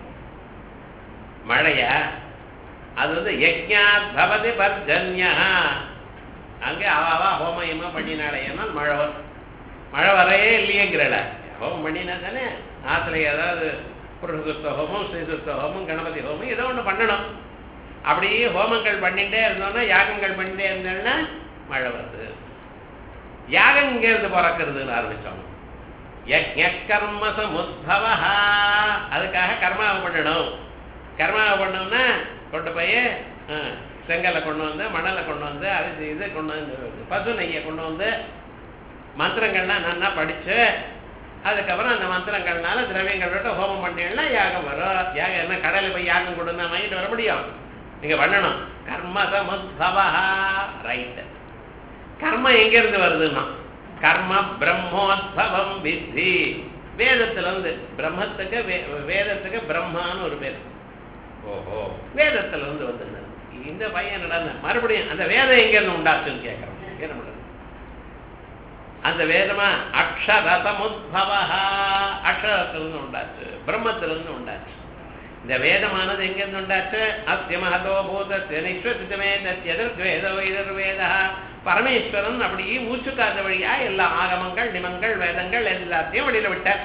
மழையா அது வந்து யஜ்ஞாத் பவதி பர்ஜன்யா அங்கே அவாவா ஹோமயமா பண்ணினாலேனால் மழை வரும் மழை வரையே இல்லையேங்கிறல ஹோமம் பண்ணினா தானே ஆத்துல ஏதாவது புருஷசுத்த ஹோமம் ஸ்ரீசுத்த ஹோமம் கணபதி ஹோமம் ஏதோ ஒன்று பண்ணணும் அப்படியே ஹோமங்கள் பண்ணிட்டே இருந்தோம்னா யாகங்கள் பண்ணிட்டே இருந்தோம்னா மழை வருது யாகம் இங்கேருந்து பிறக்கிறதுன்னு ஆரம்பிச்சோம் யஜ்ஞ கர்ம சமுத்பவா அதுக்காக கர்மாவை பண்ணணும் கர்மாவை பண்ணோம்னா கொண்டு போய் ஆ, செங்கலை கொண்டு வந்து மணலை கொண்டு வந்து அரிசி இது கொண்டு வந்து பசு நெய்யை கொண்டு வந்து மந்திரங்கள்லாம் நன்னா படிச்சு அதுக்கப்புறம் அந்த மந்திரங்கள்னால திரவியங்கள் விட்டு ஹோமம் பண்ணீங்கன்னா யாகம் வரும் யாகம் என்ன கடையில் போய் யாகம் கொடுன்னா வாங்கிட்டு வர முடியும் நீங்க பண்ணணும் கர்ம சமுத்பவா ரைட் கர்மம் எங்க இருந்து வருதுன்னா கர்ம பிரம்மோத்பவம் வித்தி வேதத்துல இருந்து பிரம்மத்துக்கு வே- வேதத்துக்கு பிரம்மான்னு ஒரு பேர் ஓஹோ வேதத்துல இருந்து வந்து இந்த பையன் நடந்த மறுபடியும் அந்த வேதம் எங்க இருந்து உண்டாச்சுன்னு கேட்கறோம் என்ன பண்றது அந்த வேதமா அக்ஷரதமுத்பவா அக்ஷரத்திலிருந்து உண்டாச்சு பிரம்மத்திலிருந்து உண்டாச்சு இந்த வேதமானது எங்கிருந்து உண்டாச்சு அஸ்ய மகதோ பூதஸ்ய நிஸ்வசிதமே தத்யதர்வேத வைதர்வேத பரமேஸ்வரன் அப்படி மூச்சு காத்த வழியா எல்லா ஆகமங்கள் நிமங்கள் வேதங்கள் எல்லாத்தையும் வெளியில விட்டார்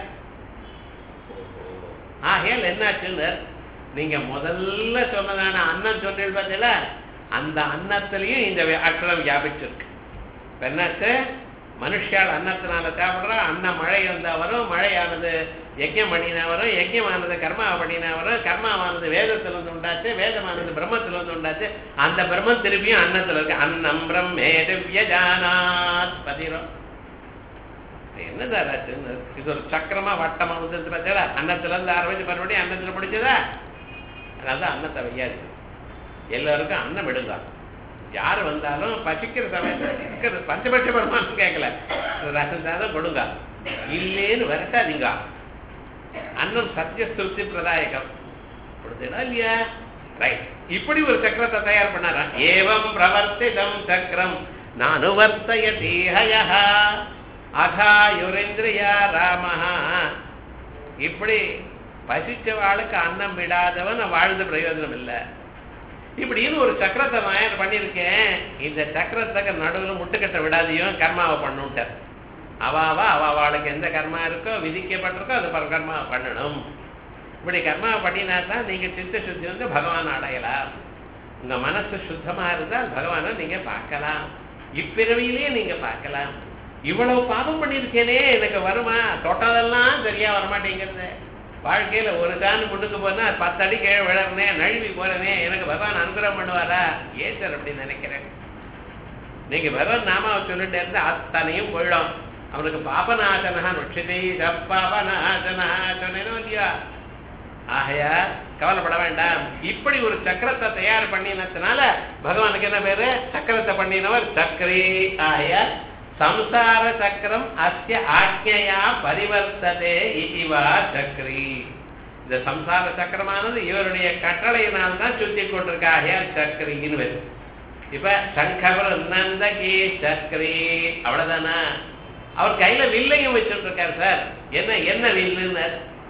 ஆகையால் என்னாச்சுன்னு நீங்க முதல்ல சொன்னதான அன்னம் சொன்னீங்க பார்த்தீங்களா அந்த அன்னத்திலையும் இந்த வே- அக்ஷரம் வியாபிச்சிருக்கு இப்ப என்னாச்சு மனுஷால் அன்னத்தினால சாப்பிடுறா அன்னம் மழை வந்தா வரும் மழையானது யஜ்யம் பண்ணினா வரும் யஜ்யமானது கர்மா பண்ணினா வரும் கர்மாவானது வேதத்திலிருந்து உண்டாச்சு வேதமானது பிரம்மத்திலிருந்து உண்டாச்சு அந்த பிரம்மம் திருப்பியும் அன்னத்துல இருக்கு அன்னம் பிரம்மே திவ்யஜானாத் பதிரும் என்ன சார் ஆச்சுன்னு இது ஒரு சக்கரமா வட்டமா வந்து பார்த்தா அன்னத்துல இருந்து ஆரம்பிச்சு மறுபடியும் அன்னத்துல பிடிச்சதா அதனால அன்னத்தை வையாது எல்லாருக்கும் அன்னம் விடுங்க யார் வந்தாலும் பசிக்கிற சமயத்தில் பஞ்சபட்ச பெருமான்னு கேட்கல ரசம் தான் கொடுங்க இல்லேன்னு விரட்டாதீங்க அன்னம் சத்திய ஸ்துதி பிரதாயகம் கொடுத்தா இல்லையா ரைட் இப்படி ஒரு சக்கரத்தை தயார் பண்ணாரா ஏவம் பிரவர்த்திதம் சக்கரம் நானுவர்த்தயதீஹய அகாயுரேந்திரியா ராமஹா இப்படி பசிச்சவாளுக்கு அன்னம் விடாதவன் வாழ்ந்து பிரயோஜனம் இல்லை இப்படின்னு ஒரு சக்கரத்தை நான் பண்ணியிருக்கேன் இந்த சக்கரத்துக்கு நடுவில் முட்டுக்கட்டை விடாதையும் கர்மாவை பண்ணுட்டார் அவாவா அவாவாளுக்கு எந்த கர்மா இருக்கோ விதிக்கப்பட்டிருக்கோ அது பர கர்மா பண்ணணும் இப்படி கர்மா பண்ணினா தான் நீங்க சித்த சுத்தி வந்து பகவான் அடையலாம் உங்க மனசு சுத்தமா இருந்தால் பகவானை நீங்க பார்க்கலாம் இப்பிறவியிலேயே நீங்க பார்க்கலாம் இவ்வளவு பாவம் பண்ணியிருக்கேனே எனக்கு வருமா தொட்டதெல்லாம் சரியா வரமாட்டேங்கிறது வாழ்க்கையில ஒரு தான் முன்னுக்கு போனா பத்து அடி கீழே விழறனே நழுவி போறனே எனக்கு பகவான் அனுகிரகம் பண்ணுவாரா ஏன் சார் அப்படி நினைக்கிறேன் நீங்க பகவான் நாமாவை சொல்லிட்டு இருந்தா அத்தனையும் போயிடும் அவனுக்கு பாபநாசனா நொட்சிதை பாபநாசனா சொன்னேனோ இல்லையா ஆகையா கவலைப்பட வேண்டாம் இப்படி ஒரு சக்கரத்தை தயார் பண்ணினதுனால பகவானுக்கு என்ன பேரு சக்கரத்தை பண்ணினவர் சக்கரி ஆகையா சம்சார சக்கரம் அஸ்ய ஆக்ஞையா பரிவர்த்ததே இவா சக்கரி இந்த சம்சார சக்கரமானது இவருடைய கட்டளையினால் தான் சுத்தி கொண்டிருக்க ஆகையால் சக்கரின்னு வருது இப்ப சங்கவர் நந்தகி சக்கரி அவ்வளவுதானா அவர் கையில வில்லையும் வச்சுட்டு இருக்காரு சார் என்ன என்ன வில்லுன்னு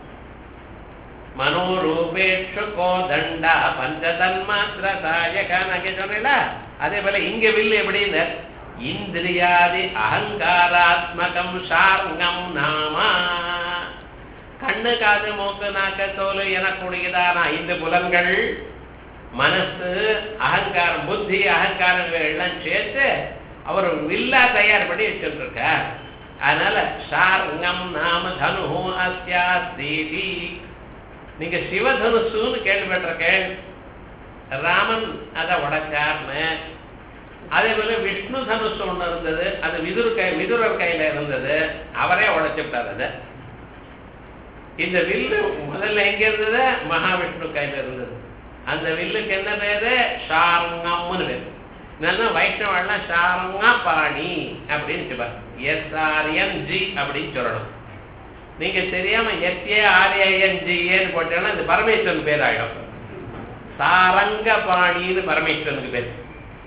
மனோரூபேஷு கோதண்டா பஞ்சதன்மாத்திர சாயகான் அங்கே சொன்னேன்ல அதே போல இங்க வில்லு எப்படின்னு இந்திரியாதி அகங்காராத்மகம் சார்ங்கம் நாமா கண்ணு காது மூக்கு நாக்க தோல் எனக்கூடியதான ஐந்து புலன்கள் மனசு அகங்காரம் புத்தி அகங்காரங்கள் எல்லாம் சேர்த்து அவர் வில்லா தயார் பண்ணி வச்சுட்டு இருக்கார் அதனால சார்ங்கம் நாம தனு அஸ்யாஸ்தீதி நீங்க சிவதனுசுன்னு கேள்விப்பட்டிருக்கேன் ராமன் அதை உடைச்சார்னு அதே போல விஷ்ணு தனுசு ஒண்ணு இருந்தது அது விதுர் கை விதுரர் கையில இருந்தது அவரே உடைச்சுட்டார் அதை இந்த வில்லு முதல்ல எங்க இருந்தது மகாவிஷ்ணு கையில இருந்தது அந்த வில்லுக்கு என்ன பேரு ஷாரங்கம்னு பேரு நல்லா வைஷ்ணவெல்லாம் ஷாரங்கா பாணி அப்படின்னு சொல்லுவாங்க எஸ்ஆர்என் ஜி அப்படின்னு சொல்லணும் நீங்க தெரியாம எஸ்ஏ ஆர்ஏஎன் ஜிஏன்னு போட்டீங்கன்னா இந்த பரமேஸ்வரன் பேர் ஆயிடும் சாரங்க பாணின்னு பரமேஸ்வரனுக்கு பேர்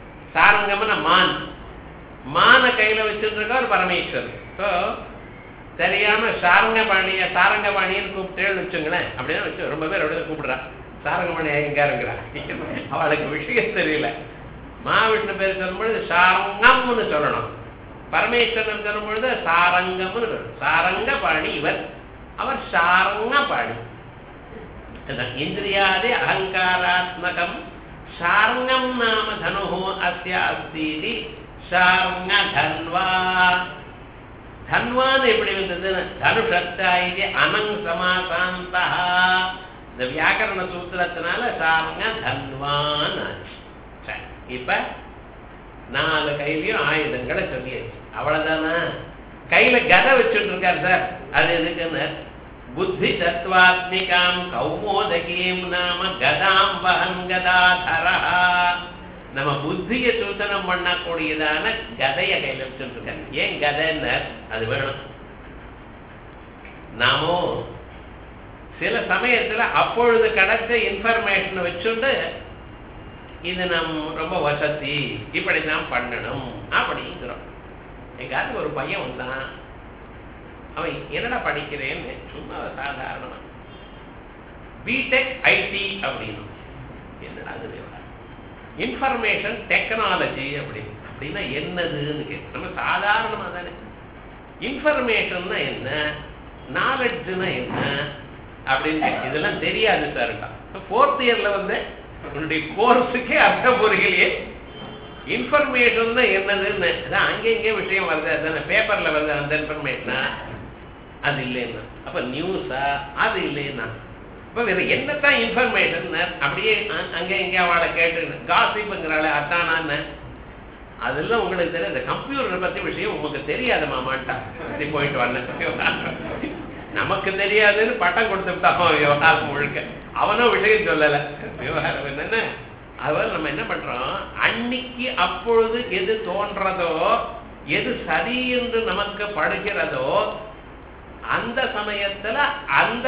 சாரங்கம்னா மான் மான கையில வச்சுட்டு இருக்கார் பரமேஸ்வரன் ஸோ தெரியாம சாரங்கபாணிய சாரங்கபாணின்னு கூப்பிட்டேன்னு வச்சுங்களேன் அப்படியே வச்சு ரொம்ப பேர் அப்படியே கூப்பிடுறா சாரங்கபாணி எங்காருங்கிறா அவளுக்கு விஷயம் தெரியல மாவிஷ்ணு பேர் சொல்லும்பொழுது சாரங்கம்னு சொல்லணும் பரமேஸ்வரன் சொல்லும் பொழுது சாரங்கம்னு சொல்லணும் சாரங்கபாணி இவர் அவர் சாரங்கபாணி இந்திரியாதி அகங்காராத்மகம் சாரங்கம் நாம தனு அஸ்ய அஸ்தி சாரங்க தன்வா தன்வான்னு எப்படி வந்தது தனுஷத்தா இது அனங் சமாசாந்தா இந்த வியாக்கரண சூத்திரத்தினால சாரங்க தன்வான் ஆச்சு சரி இப்ப நாலு கையிலயும் ஆயுதங்களை சொல்லியாச்சு அவ்வளவுதானா கையில கதை வச்சுட்டு இருக்காரு சார் அது எதுக்குன்னு புத்தி தத்வாத்மிகாம் கௌமோதகீம் நாம கதாம் வகன் கதாதரா நம்ம புத்தியை சூத்தனம் பண்ணக்கூடியதான கதைய கையில வச்சுட்டு இருக்காரு ஏன் கதைன்னு அது வேணும் நாமோ சில சமயத்துல அப்பொழுது கிடைச்ச இன்ஃபர்மேஷனை வச்சுட்டு இது நம் ரொம்ப வசதி இப்படி தான் பண்ணணும் அப்படிங்கிறோம் எங்காவது ஒரு பையன் வந்தான் அவன் என்னடா படிக்கிறேன்னு சும்மா சாதாரணமா பிடெக் ஐடி அப்படின்னு என்னடா அது இன்ஃபர்மேஷன் டெக்னாலஜி அப்படின்னு அப்படின்னா என்னதுன்னு கேட்டு நம்ம சாதாரணமா தானே இன்ஃபர்மேஷன்னா என்ன நாலெட்ஜுனா என்ன அப்படின்னு இதெல்லாம் தெரியாது சார் ஃபோர்த் இயர்ல வந்து உன்னுடைய கோர்ஸுக்கே அர்த்தம் புரியலையே இன்ஃபர்மேஷன் தான் என்னதுன்னு அதான் அங்கே இங்கே விஷயம் வருது அதானே பேப்பர்ல வருது அந்த இன்ஃபர்மேஷனா அது இல்லைன்னா அப்ப நியூஸா அது இல்லைன்னா இப்ப வேற என்னத்தான் இன்ஃபர்மேஷன் அப்படியே அங்க இங்க அவளை கேட்டு காசிப்புங்கிறாள் அத்தானான்னு அதெல்லாம் உங்களுக்கு தெரியும் இந்த கம்ப்யூட்டரை பத்தி விஷயம் உங்களுக்கு தெரியாத மாமான்ட்டா போயிட்டு வரல நமக்கு தெரியாதுன்னு பட்டம் கொடுத்துட்டான் விவகாரம் முழுக்க அவனும் விஷயம் சொல்லல விவகாரம் என்னென்ன அதாவது நம்ம என்ன பண்றோம் அன்னைக்கு அப்பொழுது எது தோன்றதோ எது சரி என்று நமக்கு படுகிறதோ அந்த சமயத்துல அந்த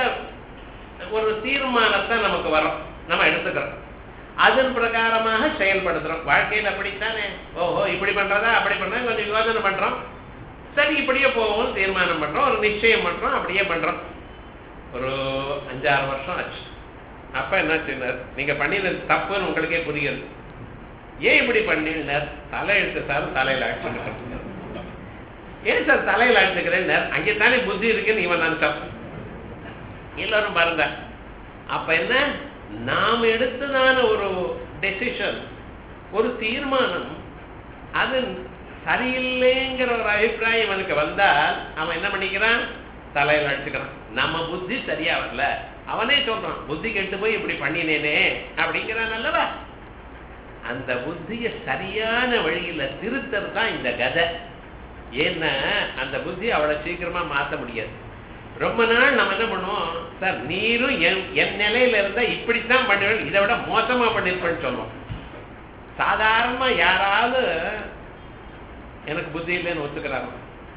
ஒரு தீர்மானத்தை நமக்கு வரும் நம்ம எடுத்துக்கிறோம் அதன் பிரகாரமாக செயல்படுத்துறோம் வாழ்க்கையில் அப்படித்தானே ஓஹோ இப்படி பண்றதா அப்படி பண்றதா கொஞ்சம் யோசனை பண்றோம் சரி இப்படியே போவோம் தீர்மானம் பண்றோம் ஒரு நிச்சயம் பண்றோம் அப்படியே பண்றோம் ஒரு அஞ்சாறு வருஷம் ஆச்சு அப்ப என்னாச்சு நீங்க பண்ணினது தப்புன்னு உங்களுக்கே புரியுது ஏன் இப்படி பண்ணினார் தலையெழுத்து சார் தலையில அடிச்சுக்கிட்டு ஏன் சார் தலையில அடிச்சுக்கிறேன் அங்கே தானே புத்தி இருக்குன்னு இவன் நான் தப்பு எல்லாரும் பாருங்க அப்ப என்ன நாம் எடுத்ததான ஒரு டெசிஷன் ஒரு தீர்மானம் அது சரியில்லைங்கிற ஒரு அபிப்பிராயம் இவனுக்கு வந்தால் அவன் என்ன பண்ணிக்கிறான் தலையில அடிச்சுக்கிறான் நம்ம புத்தி சரியா வரல அவனே சொல்றான் புத்தி கெட்டு போய் இப்படி பண்ணினேனே அப்படிங்கிறான் அல்லவா அந்த புத்திய சரியான வழியில திருத்தர் தான் இந்த கதை ஏன்னா அந்த புத்தி அவளை சீக்கிரமா மாத்த முடியாது ரொம்ப நாள் நம்ம என்ன பண்ணுவோம் சார் நீரும் என் என் நிலையில இருந்தா இப்படித்தான் பண்ணுவேன் இதை விட மோசமா பண்ணிருப்பேன்னு சொல்லுவோம் சாதாரணமா யாராவது எனக்கு புத்தி இல்லைன்னு ஒத்துக்கிறாங்க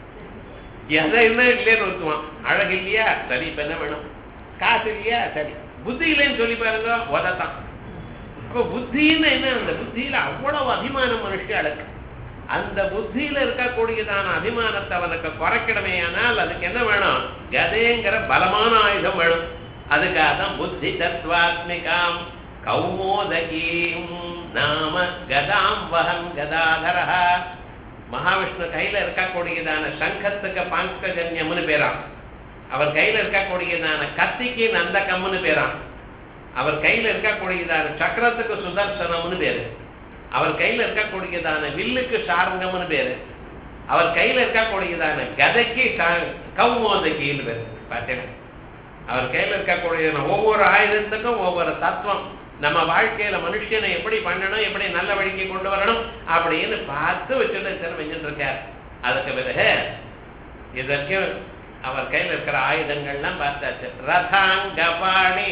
எதை என்ன இல்லைன்னு ஒத்துவான் அழகு இல்லையா சரி இப்ப என்ன வேணும் காசு இல்லையா சரி புத்தி இல்லைன்னு சொல்லி பாருங்க உதத்தான் அப்ப புத்தின்னு என்ன அந்த புத்தியில அவ்வளவு அபிமானம் மனுஷாளுக்கு அந்த புத்தியில இருக்கக்கூடியதான அபிமானத்தை அவனுக்கு குறைக்கணுமே ஆனால் அதுக்கு என்ன வேணும் கதைங்கிற பலமான ஆயுதம் வேணும் அதுக்காக தான் புத்தி தத்வாத்மிகாம் கௌமோதகீம் நாம கதாம் வகம் கதாதரா மகாவிஷ்ணு கையில இருக்கக்கூடியதான சங்கத்துக்கு பாங்கஜன்யம்னு பேராம் அவர் கையில இருக்கக்கூடியதான கத்திக்கு நந்தகம்னு பேராம் அவர் கையில இருக்கக்கூடியதான சக்கரத்துக்கு சுதர்சனம்னு பேரு அவர் கையில இருக்கக்கூடியதான வில்லுக்கு சாரங்கம்னு பேரு அவர் கையில இருக்கக்கூடியதான கதைக்கு கௌமோதகின்னு பேரு பார்த்தேன் அவர் கையில இருக்கக்கூடியதான ஒவ்வொரு ஆயுதத்துக்கும் ஒவ்வொரு தத்துவம் நம்ம வாழ்க்கையில மனுஷனை எப்படி பண்ணணும் எப்படி நல்ல வழிக்கு கொண்டு வரணும் அப்படின்னு பார்த்து வச்சுட்டு தினம் செஞ்சுட்டு இருக்கார் அதுக்கு பிறகு இதற்கு அவர் கையில இருக்கிற ஆயுதங்கள்லாம் பார்த்தாச்சு ரதாங்கபாணி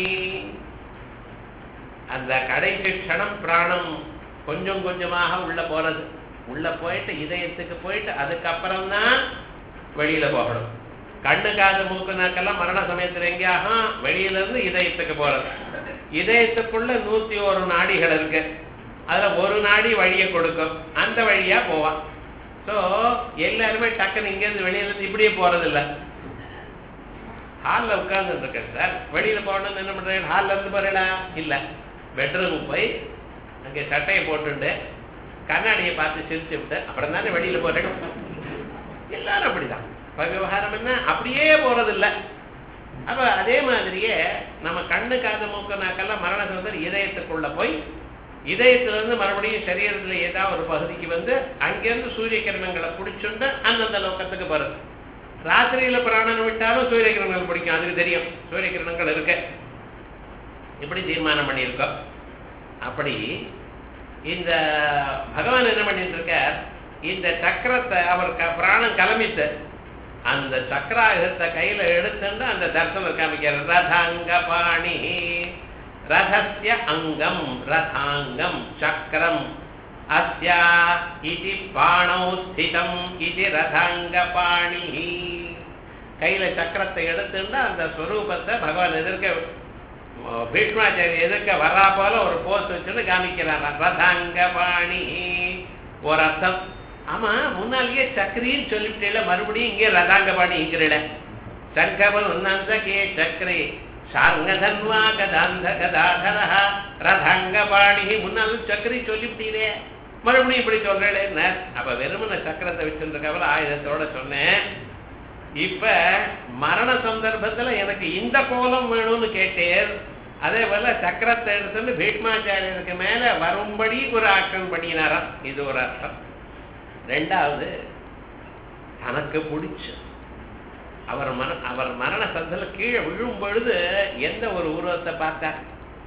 அந்த கடைசி க்ஷணம் பிராணம் கொஞ்சம் கொஞ்சமாக உள்ள போறது உள்ள போயிட்டு இதயத்துக்கு போயிட்டு அதுக்கப்புறம் தான் வெளியில போகணும் கண்ணு காது மூக்கு நாக்கெல்லாம் மரண சமயத்துல எங்கேயாகும் வெளியில இருந்து இதயத்துக்கு போறது இதயத்துக்குள்ள நூத்தி ஒரு நாடிகள் இருக்கு அதுல ஒரு நாடி வழியை கொடுக்கும் அந்த வழியா போவான் சோ எல்லாருமே டக்குன்னு இங்கேருந்து வெளியில இருந்து இப்படியே போறது இல்ல ஹாலில் உட்கார்ந்து இருக்கேன் சார் வெளியில போகணும்னு என்ன பண்றேன் ஹாலில் இருந்து போறேடா இல்ல பெட்ரூமுக்கு போய் அங்கே சட்டையை போட்டுண்டு கண்ணாடியை பார்த்து சிரிச்சு விட்டு அப்புறம் தானே வெளியில போறேன் எல்லாரும் அப்படிதான் இப்ப விவகாரம் என்ன அப்படியே போறது இல்ல அப்ப அதே மாதிரியே நம்ம கண்ணு காது மூக்கு நாக்கெல்லாம் மரண சந்தர் இதயத்துக்குள்ள போய் இதயத்திலிருந்து மறுபடியும் சரீரத்துல ஏதாவது ஒரு பகுதிக்கு வந்து அங்கிருந்து சூரிய கிரணங்களை பிடிச்சுண்டு அந்தந்த லோக்கத்துக்கு வருது ராத்திரியில பிராணன் விட்டாலும் சூரிய கிரணங்கள் பிடிக்கும் அதுக்கு தெரியும் சூரிய கிரணங்கள் இருக்கு இப்படி தீர்மானம் பண்ணியிருக்கோம் அப்படி இந்த பகவான் என்ன பண்ணிட்டு இருக்கார் இந்த சக்கரத்தை அவர் க- பிராணம் கிளம்பித்து அந்த சக்கராயுதத்தை கையில எடுத்துட்டு அந்த தர்சனம் காமிக்கிறார் ரதாங்க பாணி ரதஸ்ய அங்கம் ரதாங்கம் சக்கரம் அஸ்யா இது பாணௌ ஸ்திதம் இது ரதாங்க பாணி கையில சக்கரத்தை எடுத்துட்டு அந்த ஸ்வரூபத்தை பகவான் எதிர்க்க பீஷ்மாச்சாரி எதிர்க்க வரா போல ஒரு போஸ் வச்சுட்டு காமிக்கிறார் ரதாங்க பாணி ஒரு அர்த்தம் ஆமா முன்னாலேயே சக்கரின்னு சொல்லிவிட்டேல மறுபடியும் இங்கே ரதாங்க பாணி இருக்கிறிட சங்கபல் உன்னந்த கே சக்கரே சார்ங்கதன்வா கதாந்த கதாதர ரதாங்க பாணி முன்னால் சக்கரி சொல்லிவிட்டீரே மறுபடியும் இப்படி சொல்றேன் என்ன அப்ப வெறுமன சக்கரத்தை வச்சிருக்கவல ஆயுதத்தோட சொன்னேன் இப்ப மரண சந்தர்ப்பத்துல எனக்கு இந்த கோலம் வேணும்னு கேட்டேன் அதே போல சக்கரத்தை எடுத்துட்டு பீஷ்மாச்சாரியருக்கு மேல வரும்படி ஒரு ஆக்ஷன் பண்ணினாராம் இது ஒரு அர்த்தம் ரெண்டாவது தனக்கு பிடிச்சு அவர் மர அவர் மரண சந்தல கீழே விழும் பொழுது எந்த ஒரு உருவத்தை பார்த்தார்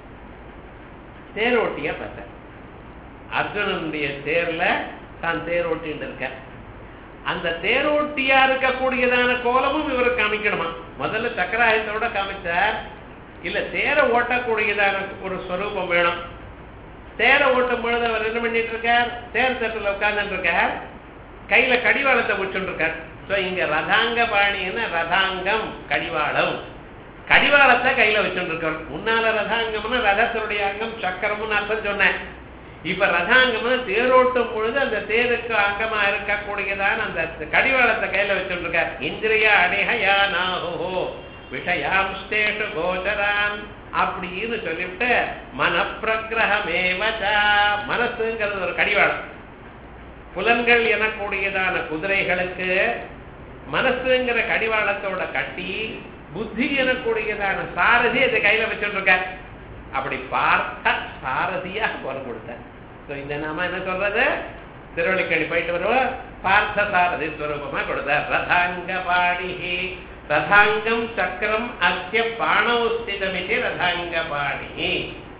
தேரோட்டியா பார்த்தார் அர்ஜுனனுடைய தேர்ல தான் தேரோட்டின்னு இருக்க அந்த தேரோட்டியா இருக்கக்கூடியதான கோலமும் இவர் காமிக்கணுமா முதல்ல சக்கராயத்தோட காமிச்சார் இல்ல தேரை ஓட்டக்கூடியதான ஒரு ஸ்வரூபம் வேணும் தேரை ஓட்டும் பொழுது அவர் என்ன பண்ணிட்டு இருக்கார் தேர் தட்டுல உட்கார்ந்துட்டு இருக்கார் கையில கடிவாளத்தை பிடிச்சுட்டு இருக்கார் சோ இங்க ரதாங்க பாணின்னா ரதாங்கம் கடிவாளம் கடிவாளத்தை கையில வச்சுட்டு இருக்கார் முன்னால ரதாங்கம்னா ரதத்தினுடைய அங்கம் சக்கரம்னு அர்த்தம் சொன்னேன் இப்ப ரதாங்கம்னா தேரோட்டும் பொழுது அந்த தேருக்கு அங்கமா இருக்கக்கூடியதான அந்த கடிவாளத்தை கையில வச்சுட்டு இருக்கார் இந்திரிய அடையா நாகோ விஷயாம் ஸ்டேஷு கோச்சரான் அப்படின்னு சொல்லிவிட்டு மனப்பிரகிரகமேவச்ச மனசுங்கிறது ஒரு கடிவாளம் புலன்கள் எனக்கூடியதான குதிரைகளுக்கு மனசுங்கிற கடிவாளத்தோட கட்டி புத்தி எனக்கூடியதான சாரதி அதை கையில வச்சுட்டு இருக்க அப்படி பார்த்த சாரதியா குரல் கொடுத்தார் So, இந்த நாம என்ன சொல்றது திருவள்ளிக்கணி போயிட்டு வருவோம் பார்த்த சாரதி ஸ்வரூபமா கொடுத்தார் ரதாங்க பாணிஹி ரதாங்கம் சக்கரம் அஸ்ய பாணௌஸ்திதமிதி ரதாங்க பாணிஹி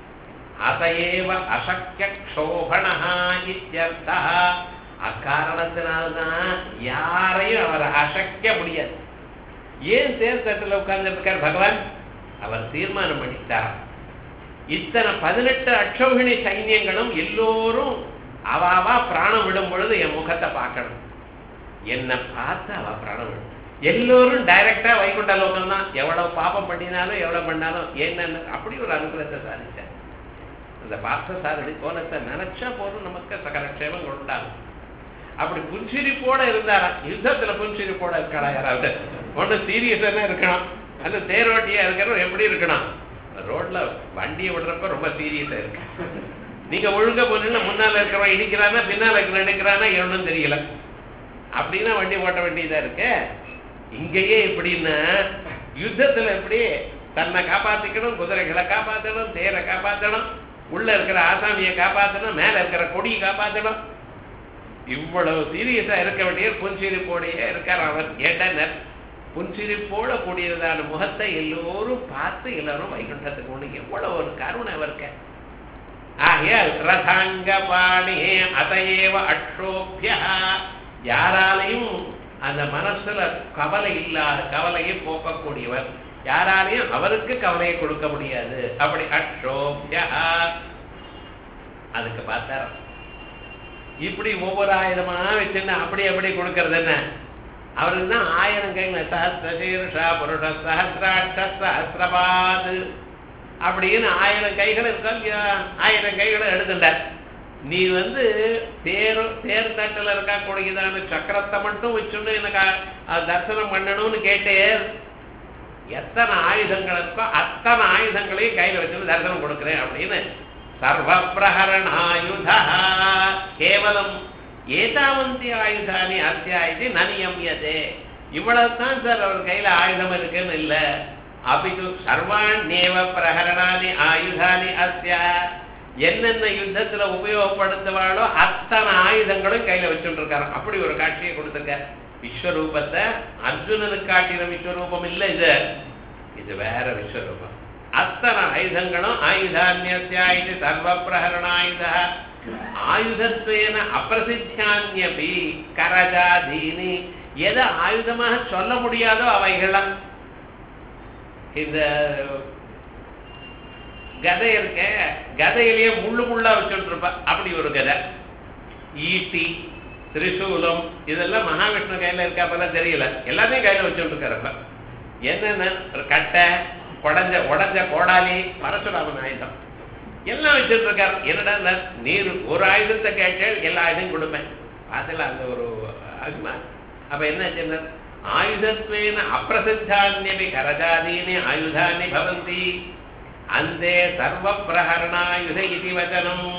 அதையேவ அசக்கிய க்ஷோபணா இத்தியர்த்தா அக்காரணத்தினால்தான் யாரையும் அவர் அசைக்க முடியாது ஏன் தேர் தட்டுல உட்கார்ந்து இருக்கார் பகவான் அவர் தீர்மானம் பண்ணிட்டார் இத்தனை பதினெட்டு அக்ஷோகிணி சைன்யங்களும் எல்லோரும் அவாவா பிராணம் விடும் பொழுது என் முகத்தை பார்க்கணும் என்னை பார்த்து அவ பிராணம் விடும் எல்லோரும் டைரக்டா வைகுண்ட லோகம் தான் எவ்வளவு பாப்பம் பண்ணினாலும் எவ்வளவு பண்ணாலும் என்னன்னு அப்படி ஒரு அனுகிரகத்தை சாதிச்சார் அந்த பார்த்த சாரடி கோலத்தை நினைச்சா போதும் நமக்கு சகல க்ஷேமங்கள் உண்டாகும் அப்படி புன்சிரிப்போட இருந்தாரா யுத்தத்துல புன்சிரிப்போட இருக்காளா யாராவது ஒண்ணு சீரியஸா இருக்கணும் அந்த தேரோட்டியா இருக்கிறவங்க எப்படி இருக்கணும் ரோட்ல வண்டியை விடுறப்ப ரொம்ப சீரியஸா இருக்கு நீங்க ஒழுங்கா போனீங்கன்னா முன்னால இருக்கிறவன் இடிக்கிறானா பின்னால இருக்கிற நினைக்கிறானா ஒன்றும் தெரியல அப்படின்னா வண்டி ஓட்ட வேண்டியதா இருக்கு இங்கேயே எப்படின்னா யுத்தத்துல எப்படி தன்னை காப்பாத்திக்கணும் குதிரைகளை காப்பாத்தணும் தேரை காப்பாத்தணும் உள்ள இருக்கிற ஆசாமியை காப்பாத்தணும் மேல இருக்கிற கொடியை காப்பாத்தணும் இவ்வளவு சீரியஸா இருக்க வேண்டிய புன்சிரிப்போடையே இருக்கார் அவர் ஏண்டனர் புன்சிரிப்போட கூடியதான முகத்தை எல்லோரும் பார்த்து எல்லாரும் வைகுண்டத்துக்கு ஒண்ணு எவ்வளவு ஒரு கருணை அவருக்கு ஆகையால் ரதாங்க பாணி அதையேவ அக்ஷோபிய யாராலையும் அந்த மனசுல கவலை இல்லாத கவலையை போக்கக்கூடியவர் யாராலையும் அவருக்கு கவலையை கொடுக்க முடியாது அப்படி அக்ஷோபிய அதுக்கு பார்த்தார் இப்படி ஒவ்வொரு ஆயிரமா வச்சுன்னா அப்படி அப்படி கொடுக்கறது என்ன அவருக்கு தான் ஆயிரம் கைகள் சஹசிரசீர்ஷா புருஷ சஹசிராட்ச சஹசிரபாது அப்படின்னு ஆயிரம் கைகள் இருக்கா இல்லையா ஆயிரம் கைகளை எடுத்துட்டார் நீ வந்து தேர் தேர் தட்டில் இருக்கக்கூடியதான சக்கரத்தை மட்டும் வச்சுட்டு எனக்கு அ- அ- தரிசனம் பண்ணணும்னு கேட்டே எத்தனை ஆயுதங்கள் இருக்கோ அத்தனை ஆயுதங்களையும் கையில வச்சுட்டு தரிசனம் கொடுக்கிறேன் அப்படின்னு சர்வ பிரகரணாயுதா கேவலம் ஏதாவந்தி ஆயுதானி அத்தியாயதி நனியமியதே இவ்வளவுதான் சார் அவர் கையில ஆயுதம் இருக்குன்னு இல்ல அபிது சர்வாண்யேவ பிரகரணானி ஆயுதானி அஸ்யா என்னென்ன யுத்தத்துல உபயோகப்படுத்துவாளோ அத்தனை ஆயுதங்களும் கையில வச்சுட்டு இருக்காரு அப்படி ஒரு காட்சியை கொடுத்துருக்க விஸ்வரூபத்தை அர்ஜுனனுக்கு காட்டின விஸ்வரூபம் இல்ல இது இது வேற விஸ்வரூபம் அத்தனை ஆயுதங்களும் ஆயுதான்யஸ்யா இது சர்வ பிரகரணாயுத ஆயுதத்வேன அப்பிரசித்தியான்யபி கரஜாதீனி எதை ஆயுதமாக சொல்ல முடியாதோ அவைகள்லாம் இந்த கதை இருக்க கதையிலேயே முள்ளு முள்ளா வச்சுட்டு இருப்பா அப்படி ஒரு கதை ஈட்டி திரிசூலம் இதெல்லாம் மகாவிஷ்ணு கையில இருக்கா போல தெரியல எல்லாத்தையும் கையில வச்சுட்டு இருக்காருப்ப என்னென்ன ஒரு கட்டை உடஞ்ச உடஞ்ச கோடாலி பரசுராமன் ஆயுதம் எல்லாம் வச்சுட்டு இருக்காரு என்னடா இந்த நீர் ஒரு ஆயுதத்தை கேட்டால் எல்லா ஆயுதம் கொடுப்பேன் அதுல அந்த ஒரு ஆகுமா அப்ப என்ன சொன்னார் ஆயுதத்வேன அப்பிரசித்தான்யபி கரஜாதீனி ஆயுதானி பவந்தி அந்தே சர்வ பிரகரணாயுத இது வச்சனம்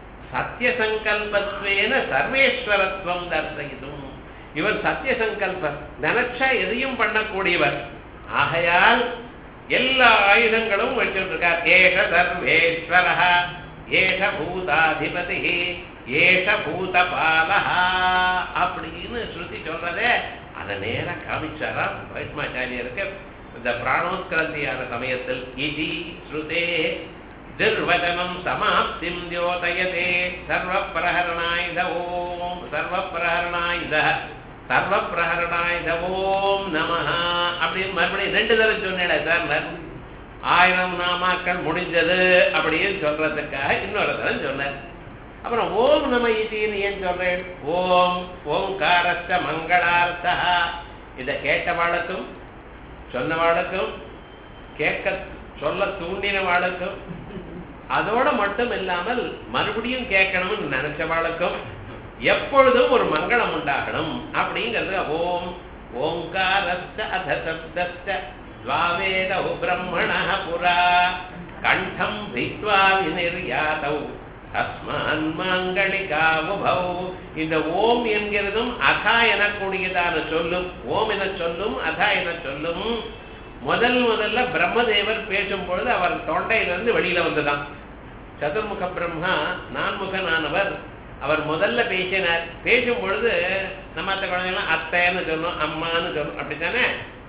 சத்தியசங்கல்பத்வேன சர்வேஸ்வரத்துவம் தர்சயிதும் இவர் சத்தியசங்கல்பர் நினைச்சா எதையும் பண்ணக்கூடியவர் ஆகையால் எல்லா ஆயுதங்களும் வச்சிருக்கார் ஏஷ சர்வேஸ்வர ஏஷ பூதாதிபதி ஏஷ பூதபாலஹா அப்படின்னு ஸ்ருதி சொல்றதே அதை நேரா காமிச்சாராம் வைஷ்மாச்சாரியருக்கு இந்த பிராணோத்கிரந்தியான சமயத்தில் இதி ஸ்ருதே துர்வச்சனம் சமாப்திம் தியோதயதே சர்வ பிரகரணாயுத ஓம் சர்வ பிரகரணாயுத சர்வ பிரகரணாயுத ஓம் நமஹ அப்படின்னு மறுபடியும் ரெண்டு தடவை சொன்னேன் சார் ஆயிரம் நாமாக்கள் முடிஞ்சது அப்படின்னு சொல்றதுக்காக இன்னொரு தடவை சொன்னேன் அப்புறம் ஓம் நம இதின்னு ஏன் சொல்றேன் ஓம் ஓங்காரஸ்த மங்களார்த்தா இதை கேட்டவாளுக்கும் சொன்னவாளுக்கும் கேட்க சொல்ல தூண்டினவாளுக்கும் அதோட மட்டும் இல்லாமல் மறுபடியும் கேட்கணும்னு நினைச்சவாளுக்கும் எப்பொழுதும் ஒரு மங்களம் உண்டாகணும் அப்படிங்கிறது ஓம் ஓங்காரஸ்த அதசப்தஸ்த துவாவேதௌ பிரம்மண புரா கண்டம் பித்வா வினிர்யாதௌ தஸ்மான் மாங்களிகாவுபௌ இந்த ஓம் என்கிறதும் அகா எனக்கூடியதான சொல்லும் ஓம் என சொல்லும் அதா என சொல்லும் முதல் முதல்ல பிரம்மதேவர் பேசும் பொழுது அவர் தொண்டையிலிருந்து வெளியில வந்துதான் சதுர்முக பிரம்மா நான்முகனானவர் அவர் முதல்ல பேசினார் பேசும் பொழுது நம்ம அத்தை குழந்தைங்களாம் அத்தைன்னு சொன்னோம் அம்மான்னு சொன்னோம் அப்படித்தானே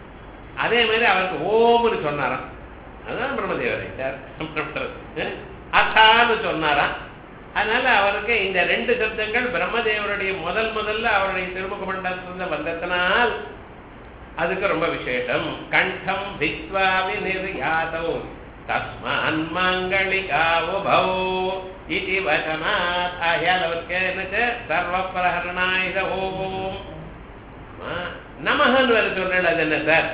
அதே மாதிரி அவருக்கு ஓம்னு சொன்னாராம் அதுதான் பிரம்மதேவரை சார் அத்தான்னு சொன்னாராம் அதனால அவருக்கு இந்த ரெண்டு சப்தங்கள் பிரம்மதேவருடைய முதல் முதல்ல அவருடைய திருமுக மண்டலத்திலிருந்து வந்ததனால் அதுக்கு ரொம்ப விசேஷம் கண்டம் பித்வா விநிர்யாதௌ தஸ்மான் மாங்களிகாவுபௌ இது வசனாத் ஆகையால் அவருக்கு என்னச்சு சர்வ பிரகரணாயுத ஓம் நமகன்னு வேற சொல்றேன் அது என்ன சார்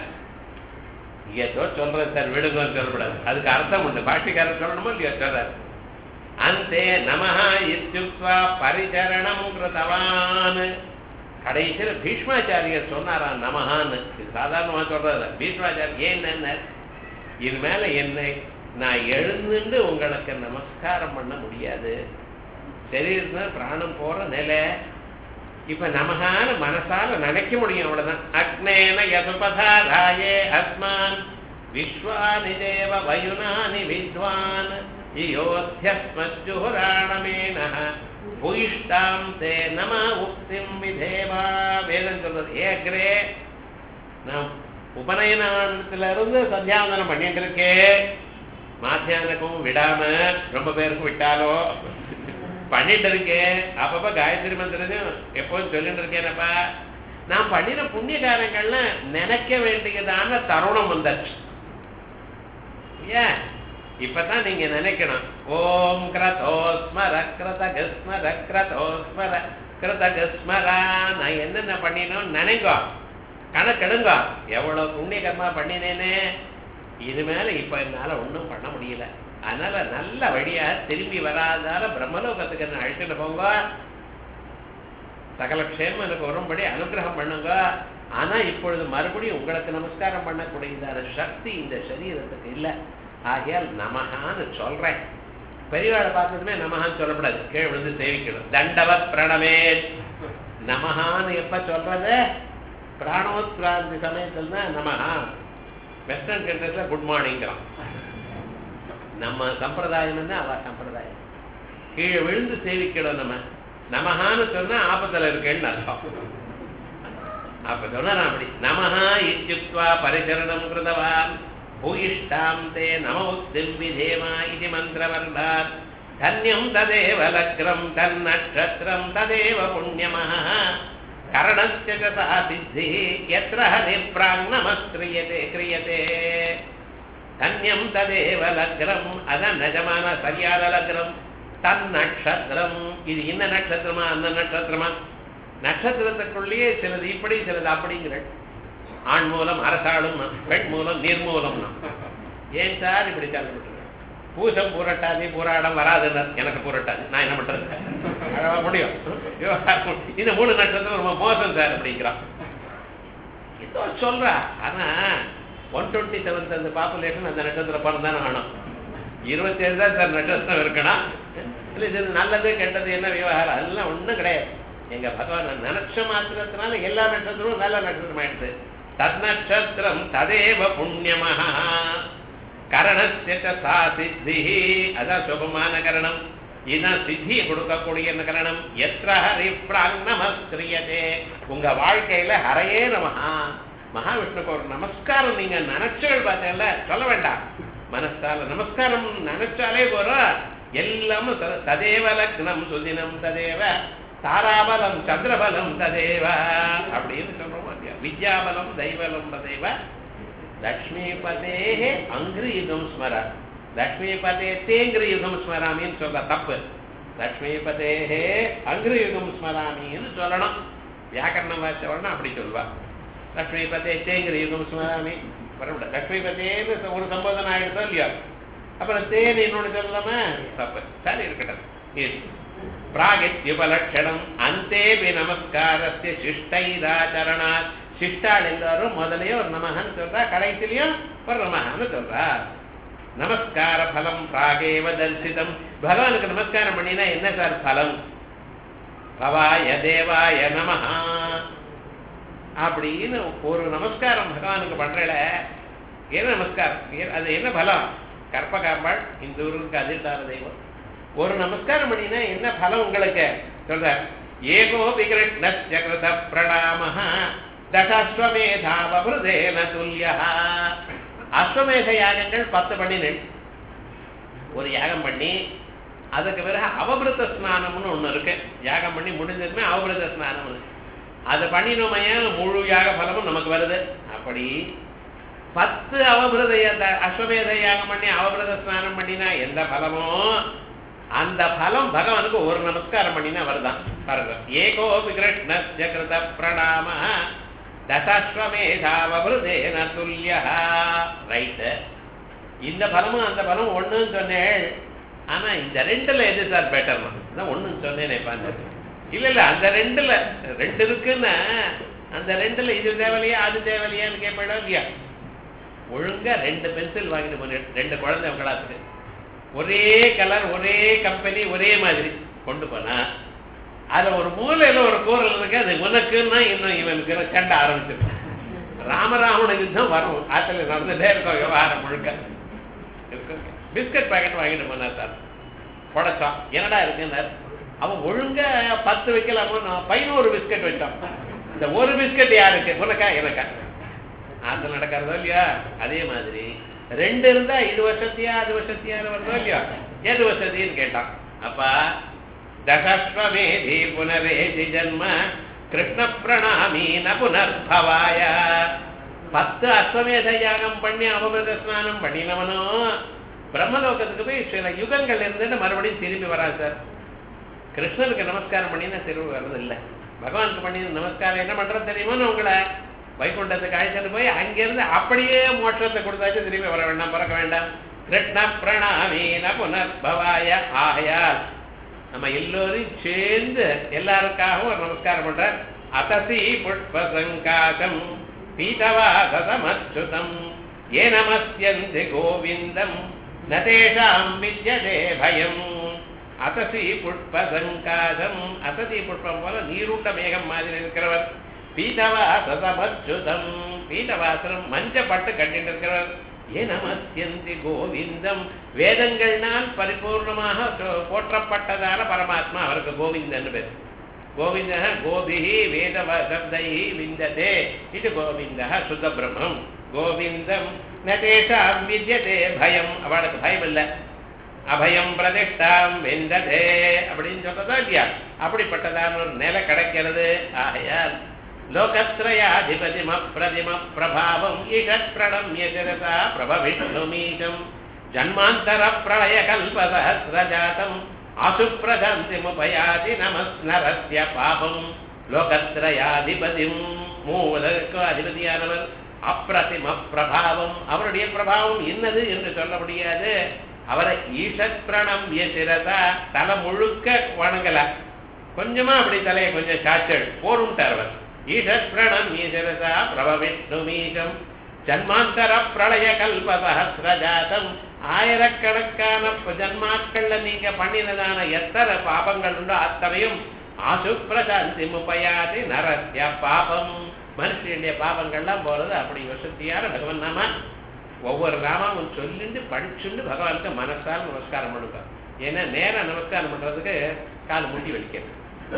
ஏதோ சொல்றேன் சார் விடுங்கன்னு சொல்லக்கூடாது அதுக்கு அர்த்தம் உண்டு பாட்டிக்காரர் சொல்லணுமோ இல்லையோ சொல்றாரு அந்தே நமஹா இத்யுக்வா பரிச்சரணம் கிருதவான் கடைசியில் பீஷ்மாச்சாரியர் சொன்னாராம் நமஹான்னு இது சாதாரணமாக சொல்றது பீஷ்மாச்சாரியர் ஏன் என்ன இது மேல என்னை நான் எழுந்துண்டு உங்களுக்கு நமஸ்காரம் பண்ண முடியாது சரீரத்துல பிராணம் போற நிலை இப்ப நமகான மனசால நினைக்க முடியும் அவ்வளவுதான் அக்னேன யதுபதாராயே அஸ்மான் விஸ்வானி தேவ வயுனானி வித்வான் யோத்தியஸ்மஜுராணமேன புயிஷ்டாம் தே நம உக்திம் விதேவா வேதம் சொல்றது ஏக்ரே நான் உபநயனத்துல இருந்து சந்தியாவந்தனம் பண்ணிட்டு இருக்கேன் மாத்தியானக்கும் விடாம ரொம்ப பேருக்கு விட்டாலோ பண்ணிட்டு இருக்கேன் அப்பப்ப காயத்ரி மந்திரம் எப்போதும் சொல்லிட்டு இருக்கேனப்பா நான் பண்ணின புண்ணிய காரியங்கள்ல நினைக்க வேண்டியதான தருணம் வந்தாச்சு ஏன் இப்பதான் நீங்க நினைக்கணும் ஓம் கிரதோஸ்மர கிருதகஸ்மர கிரதோஸ்மர கிருதகஸ்மரா நான் என்னென்ன பண்ணினோம் நினைங்கோ கணக்கெடுங்க எவ்வளவு புண்ணிய கர்மா பண்ணினேனே இது மேல இப்ப என்னால ஒண்ணும் பண்ண முடியல அதனால நல்ல வழியா திரும்பி வராதால பிரம்மலோகத்துக்கு என்ன அழைச்சிட்டு போங்க சகல க்ஷேமம் எனக்கு வரும்படி அனுகிரகம் பண்ணுங்க ஆனா இப்பொழுது மறுபடியும் உங்களுக்கு நமஸ்காரம் பண்ணக்கூடியதான சக்தி இந்த சரீரத்துக்கு இல்லை ஆகையால் நமகான்னு சொல்றேன் பெரியவாளை பார்த்ததுமே நமகான்னு சொல்லக்கூடாது கீழ் விழுந்து சேவிக்கணும் தண்டவத் பிரணமே நமகான்னு எப்ப சொல்றது பிராணோத்கிராந்தி சமயத்தில் தான் நமஹா வெஸ்டர்ன் கண்ட்ரீஸ்ல குட் மார்னிங்கிறான் நம்ம சம்பிரதாயம் என்ன அவ சம்பிரதாயம் கீழே விழுந்து சேவிக்கணும் நம்ம நமஹான்னு சொன்னா ஆபத்துல இருக்கேன்னு அர்த்தம் அப்ப சொன்னா அப்படி நமஹா இத்யுக்த்வா பரிசரணம் கிருதவான் பூயிஷ்டாம் தே நம உக்திம் விதேமா இது மந்திரவர்ணாத் தன்யம் ததேவ லக்ரம் தன்னக்ஷத்திரம் ததேவ புண்ணியமஹ கரணஸ்ய ச சா சித்தி யத்ர ஹரிப்ராங்னமஸ்கிரியதே கிரியதே தன்யம் ததேவ லக்ரம் அதான் நிஜமான சரியான லக்ரம் தன் நட்சத்திரம் இது இந்த நட்சத்திரமா அந்த நட்சத்திரமா நட்சத்திரத்துக்குள்ளேயே சிலது இப்படி சிலது அப்படிங்கிற ஆண் மூலம் அரசாளும் பெண் மூலம் நீர் மூலம்னா ஏன் சார் இப்படி சொல்லப்பட்டு பூசம் பூரட்டாதி பூராடம் வராதுன்னு எனக்கு பூரட்டாதி நான் என்ன பண்றது அழவா முடியும் விவகாரம் இந்த மூணு நட்சத்திரம் ரொம்ப மோசம் சார் அப்படிங்கிறான் ஏதோ சொல்றா ஆனா ஒன் டுவெண்ட்டி செவன்த் அந்த பாப்புலேஷன் அந்த நட்சத்திரம் பிறந்தானே ஆனோம் இருபத்தி ஏழு தான் சார் நட்சத்திரம் இருக்கணும் இல்லை இது நல்லது கெட்டது என்ன விவகாரம் அதெல்லாம் ஒன்றும் கிடையாது எங்க பகவான் நினைச்ச மாத்திரத்தினால எல்லா நட்சத்திரமும் நல்ல நட்சத்திரம் ஆயிடுது தத்நட்சத்திரம் ததேவ புண்ணியமஹா கரணஸ்ய ச சா சித்தி அதான் சுபமான கரணம் இதான் சித்தியை கொடுக்கக்கூடிய அந்த கரணம் எத்திர ஹரி நமஸ்கிரியதே உங்க வாழ்க்கையில ஹரையே நமஹா மகாவிஷ்ணுக்கு ஒரு நமஸ்காரம் நீங்க நினைச்சல் பார்த்தீங்கல்ல சொல்ல வேண்டாம் மனசால நமஸ்காரம் நினைச்சாலே போறோம் எல்லாமும் த- ததேவ லக்னம் சுதினம் ததேவ தாராபலம் சந்திரபலம் ததேவ அப்படின்னு சொல்றோம் இல்லையா? வித்யாபலம் தெய்வலம் ததேவ லக்ஷ்மிபதே அங்கிரியுகம் ஸ்மர லக்ஷ்மிபதே தேங்கிரியுகம் ஸ்மராமின்னு சொல்ற தப்பு லக்ஷ்மிபதே அங்கிரியுகம் ஸ்மராமின்னு சொல்லணும் வியாக்கரணம் வாசிச்சவனா அப்படி சொல்வா லக்ஷ்மிபதே தேங்கிரியுகம் ஸ்மராமி வரவில்லை லக்ஷ்மிபதேன்னு ஒரு சம்போதனை ஆயிடுதோ இல்லையா அப்புறம் தேன் இன்னொன்று சொல்லலாமா தப்பு சரி இருக்கட்டும் இது பிராகித்யுபலட்சணம் அந்தேபி நமஸ்காரஸ்ய சிஷ்டைராச்சரணாத் சிஷ்டாள் எல்லாரும் முதலையே ஒரு நமகன்னு சொல்றா கடைசிலையும் ஒரு நமகன்னு சொல்றா நமஸ்கார பலம் பிராகேவ தரிசிதம் பகவானுக்கு நமஸ்காரம் பண்ணினா என்ன சார் பலம் பவாய தேவாய நமஹா அப்படின்னு ஒரு நமஸ்காரம் பகவானுக்கு பண்றல என்ன நமஸ்காரம் ஏ- அது என்ன பலம் கற்பகாம்பாள் இந்த ஊருக்கு அதிர்தார தெய்வம் ஒரு நமஸ்காரம் பண்ணினா என்ன பலம் உங்களுக்கு சொல்ற ஏகோபி கிருஷ்ணஸ்ய கிருத பிரணாம தசாஸ்வமேதாவருதேன துல்லியா அஸ்வமேத யாகங்கள் பத்து பண்ணினேன் ஒரு யாகம் பண்ணி அதுக்கு பிறகு அவபிருத்த ஸ்நானம்னு ஒண்ணு இருக்கு யாகம் பண்ணி முடிஞ்சதுமே அவபிருத்த ஸ்நானம்னு அது பண்ணினோமையா முழு யாக பலமும் நமக்கு வருது அப்படி பத்து அவபிரத ய- அஸ்வமேத யாகம் பண்ணி அவபிரத ஸ்நானம் பண்ணினா எந்த பலமோ அந்த பலம் பகவானுக்கு ஒரு நமஸ்காரம் பண்ணினா வருதான் பாருங்க ஏகோபி கிருஷ்ணஸ்ய கிருத பிரணாம தசாஸ்வமேதாவபிருதேன துல்லியா ரைட்டு இந்த பலமும் அந்த பலம் ஒண்ணுன்னு சொன்னேன் ஆனா இந்த ரெண்டுல எது சார் பெட்டர் தான் ஒண்ணுன்னு சொன்னேனே பாருங்க இல்ல இல்ல அந்த ரெண்டுல ரெண்டு இருக்குன்னா அந்த ரெண்டுல இது தேவையில்லையா அது தேவையில்லையான்னு கேட்பேடா இல்லையா ஒழுங்கா ரெண்டு பென்சில் வாங்கிட்டு போனேன் ரெண்டு குழந்தை உங்களாத்துக்கு ஒரே கலர் ஒரே கம்பெனி ஒரே மாதிரி கொண்டு போனா அதுல ஒரு மூலையில ஒரு கூரல் இருக்கு அது உனக்குன்னா இன்னும் இவனுக்கு கண்ட ஆரம்பிச்சிருக்கான் ராமராவண யுத்தம் வரும் ஆத்துல நடந்துட்டே இருக்கும் விவகாரம் முழுக்க இருக்கும். பிஸ்கட் பாக்கெட் வாங்கிட்டு போனார் சார் புடச்சான் என்னடா இருக்குன்னார் அவன் ஒழுங்கா பத்து வைக்கலாமோ நான் பதினோரு பிஸ்கட் வச்சான் இந்த ஒரு பிஸ்கட் யாருக்கு உனக்கா எனக்கா அது நடக்கிறதோ இல்லையா அதே மாதிரி ரெண்டு இருந்தா இது வசதியா அது வசதியா வருதோ இல்லையா எது வசதின்னு கேட்டான் அப்பா தசஸ்வமேதி புனரேதி ஜன்ம கிருஷ்ண பிரணாமி ந புனர்பவாய பத்து அஸ்வமேத யாகம் பண்ணி அவமிருத ஸ்நானம் பண்ணினவனும் பிரம்மலோகத்துக்கு போய் சில யுகங்கள் இருந்துட்டு மறுபடியும் திரும்பி வரான் சார் கிருஷ்ணனுக்கு நமஸ்காரம் பண்ணினா திரும்பி வர்றது இல்லை பகவானுக்கு பண்ணி நமஸ்காரம் என்ன பண்றது தெரியுமோன்னு உங்களை வைகுண்டத்துக்கு அழைச்சிட்டு போய் அங்கிருந்து அப்படியே மோட்சத்தை கொடுத்தாச்சு திரும்பி வர வேண்டாம் பிறக்க வேண்டாம் கிருஷ்ண பிரணாமீன புனர்பவாய ஆகையால் நம்ம எல்லோரையும் சேர்ந்து எல்லாருக்காகவும் ஒரு நமஸ்காரம் பண்ற அசசி புஷ்பசங்காசம் பீதவாசமச்சுதம் ஏ நமஸ்யந்தி கோவிந்தம் நதேஷாம் வித்யதே பயம் அசசி புஷ்பசங்காசம் அசசி புஷ்பம் போல நீருண்ட மேகம் மாதிரி இருக்கிறவர் பீதவாசமச்சுதம் பீதவாசனம் மஞ்சப்பட்டு கட்டிட்டு இருக்கிறவர் ஏ நமஸ்யந்தி கோவிந்தம் வேதங்கள்னால் பரிபூர்ணமாக சொ- போற்றப்பட்டதான பரமாத்மா அவருக்கு கோவிந்தன் பேர் கோவிந்த கோபி வேத சப்தை விந்ததே இது கோவிந்த சுத்த பிரம்மம் கோவிந்தம் நதேஷாம் வித்யதே பயம் அவளுக்கு பயம் இல்லை அபயம் பிரதிஷ்டாம் விந்ததே அப்படின்னு சொல்றதா இல்லையா அப்படிப்பட்டதான ஒரு நிலை கிடைக்கிறது ஆகையால் லோகத்ரயாதிபதிம பிரதிம பிரபாவம் ஈஷத் பிரணம்ய சிரசா பிரபவிஷ்ணுமீஷம் ஜன்மாந்தர பிரளய கல்பசஹசிரஜாதம் ஆசுப்பிரசாந்திமுபயாதி நமஸ்னரஸ்ய பாபம் லோகத்ரயாதிபதிம் மூவதற்கு அதிபதியானவர் அப்பிரதிம பிரபாவம் அவருடைய பிரபாவம் என்னது என்று சொல்ல முடியாது அவரை ஈஷத் பிரணம்ய சிரசா தலை முழுக்க வணங்கல கொஞ்சமா அப்படி தலையை கொஞ்சம் சாச்சல் போரும்ட்டார் அவர் ஈஷத் பிரணம்ய சிரசா பிரபவிஷ்ணுமீஷம் ஜன்மாந்தர பிரளய கல்ப சஹசிரஜாதம் ஆயிரக்கணக்கான ப- ஜன்மாக்கள்ல நீங்க பண்ணினதான எத்தனை பாபங்கள் உண்டோ அத்தனையும் ஆசுப்பிரசாந்தி முப்பயாதி நரஸ்ய பாபம் மனுஷனுடைய பாபங்கள்லாம் போறது அப்படி வசதியான பகவன் நாம ஒவ்வொரு நாமாவும் சொல்லிட்டு படிச்சுட்டு பகவானுக்கு மனசால் நமஸ்காரம் பண்ணுங்க ஏன்னா நேரா நமஸ்காரம் பண்றதுக்கு கால் முண்டி வலிக்கிறது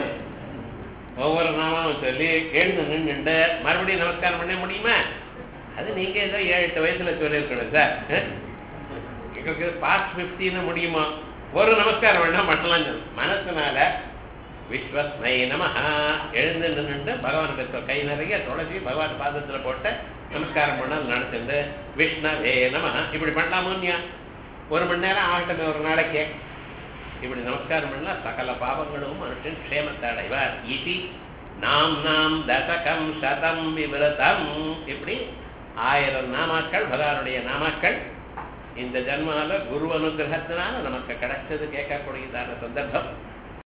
ஒவ்வொரு நாமாவும் சொல்லி எழுந்து நின்றுண்டு மறுபடியும் நமஸ்காரம் பண்ண முடியுமா அது நீங்க ஏதோ ஏழு எட்டு வயசுல சொல்லியிருக்கணும் சார் அஹ்? எங்களுக்கு பாஸ்ட் பிப்டின்னு முடியுமா ஒரு நமஸ்காரம் வேணா பண்ணலாம் சொல்லு. மனசுனால விஸ்வஸ்மை நமஹா எழுந்து நின்று பகவானுக்கு கை நிறைய துளசி பகவான் பாதத்துல போட்டு நமஸ்காரம் பண்ண நடத்துண்டு விஷ்ணவே நமஹா இப்படி பண்ணலாமோ இல்லையா ஒரு மணி நேரம் ஆகட்டுமே ஒரு நாளைக்கு இப்படி நமஸ்காரம் பண்ணா சகல பாவங்களும் மனுஷன் க்ஷேமத்தை அடைவார் இது நாம் நாம் தசகம் சதம் விவரதம் இப்படி ஆயிரம் நாமாக்கள் பகவானுடைய நாமாக்கள் இந்த ஜன்மால குரு அனுகிரகத்தினால நமக்கு கிடைச்சது கேட்கக்கூடியதான சந்தர்ப்பம்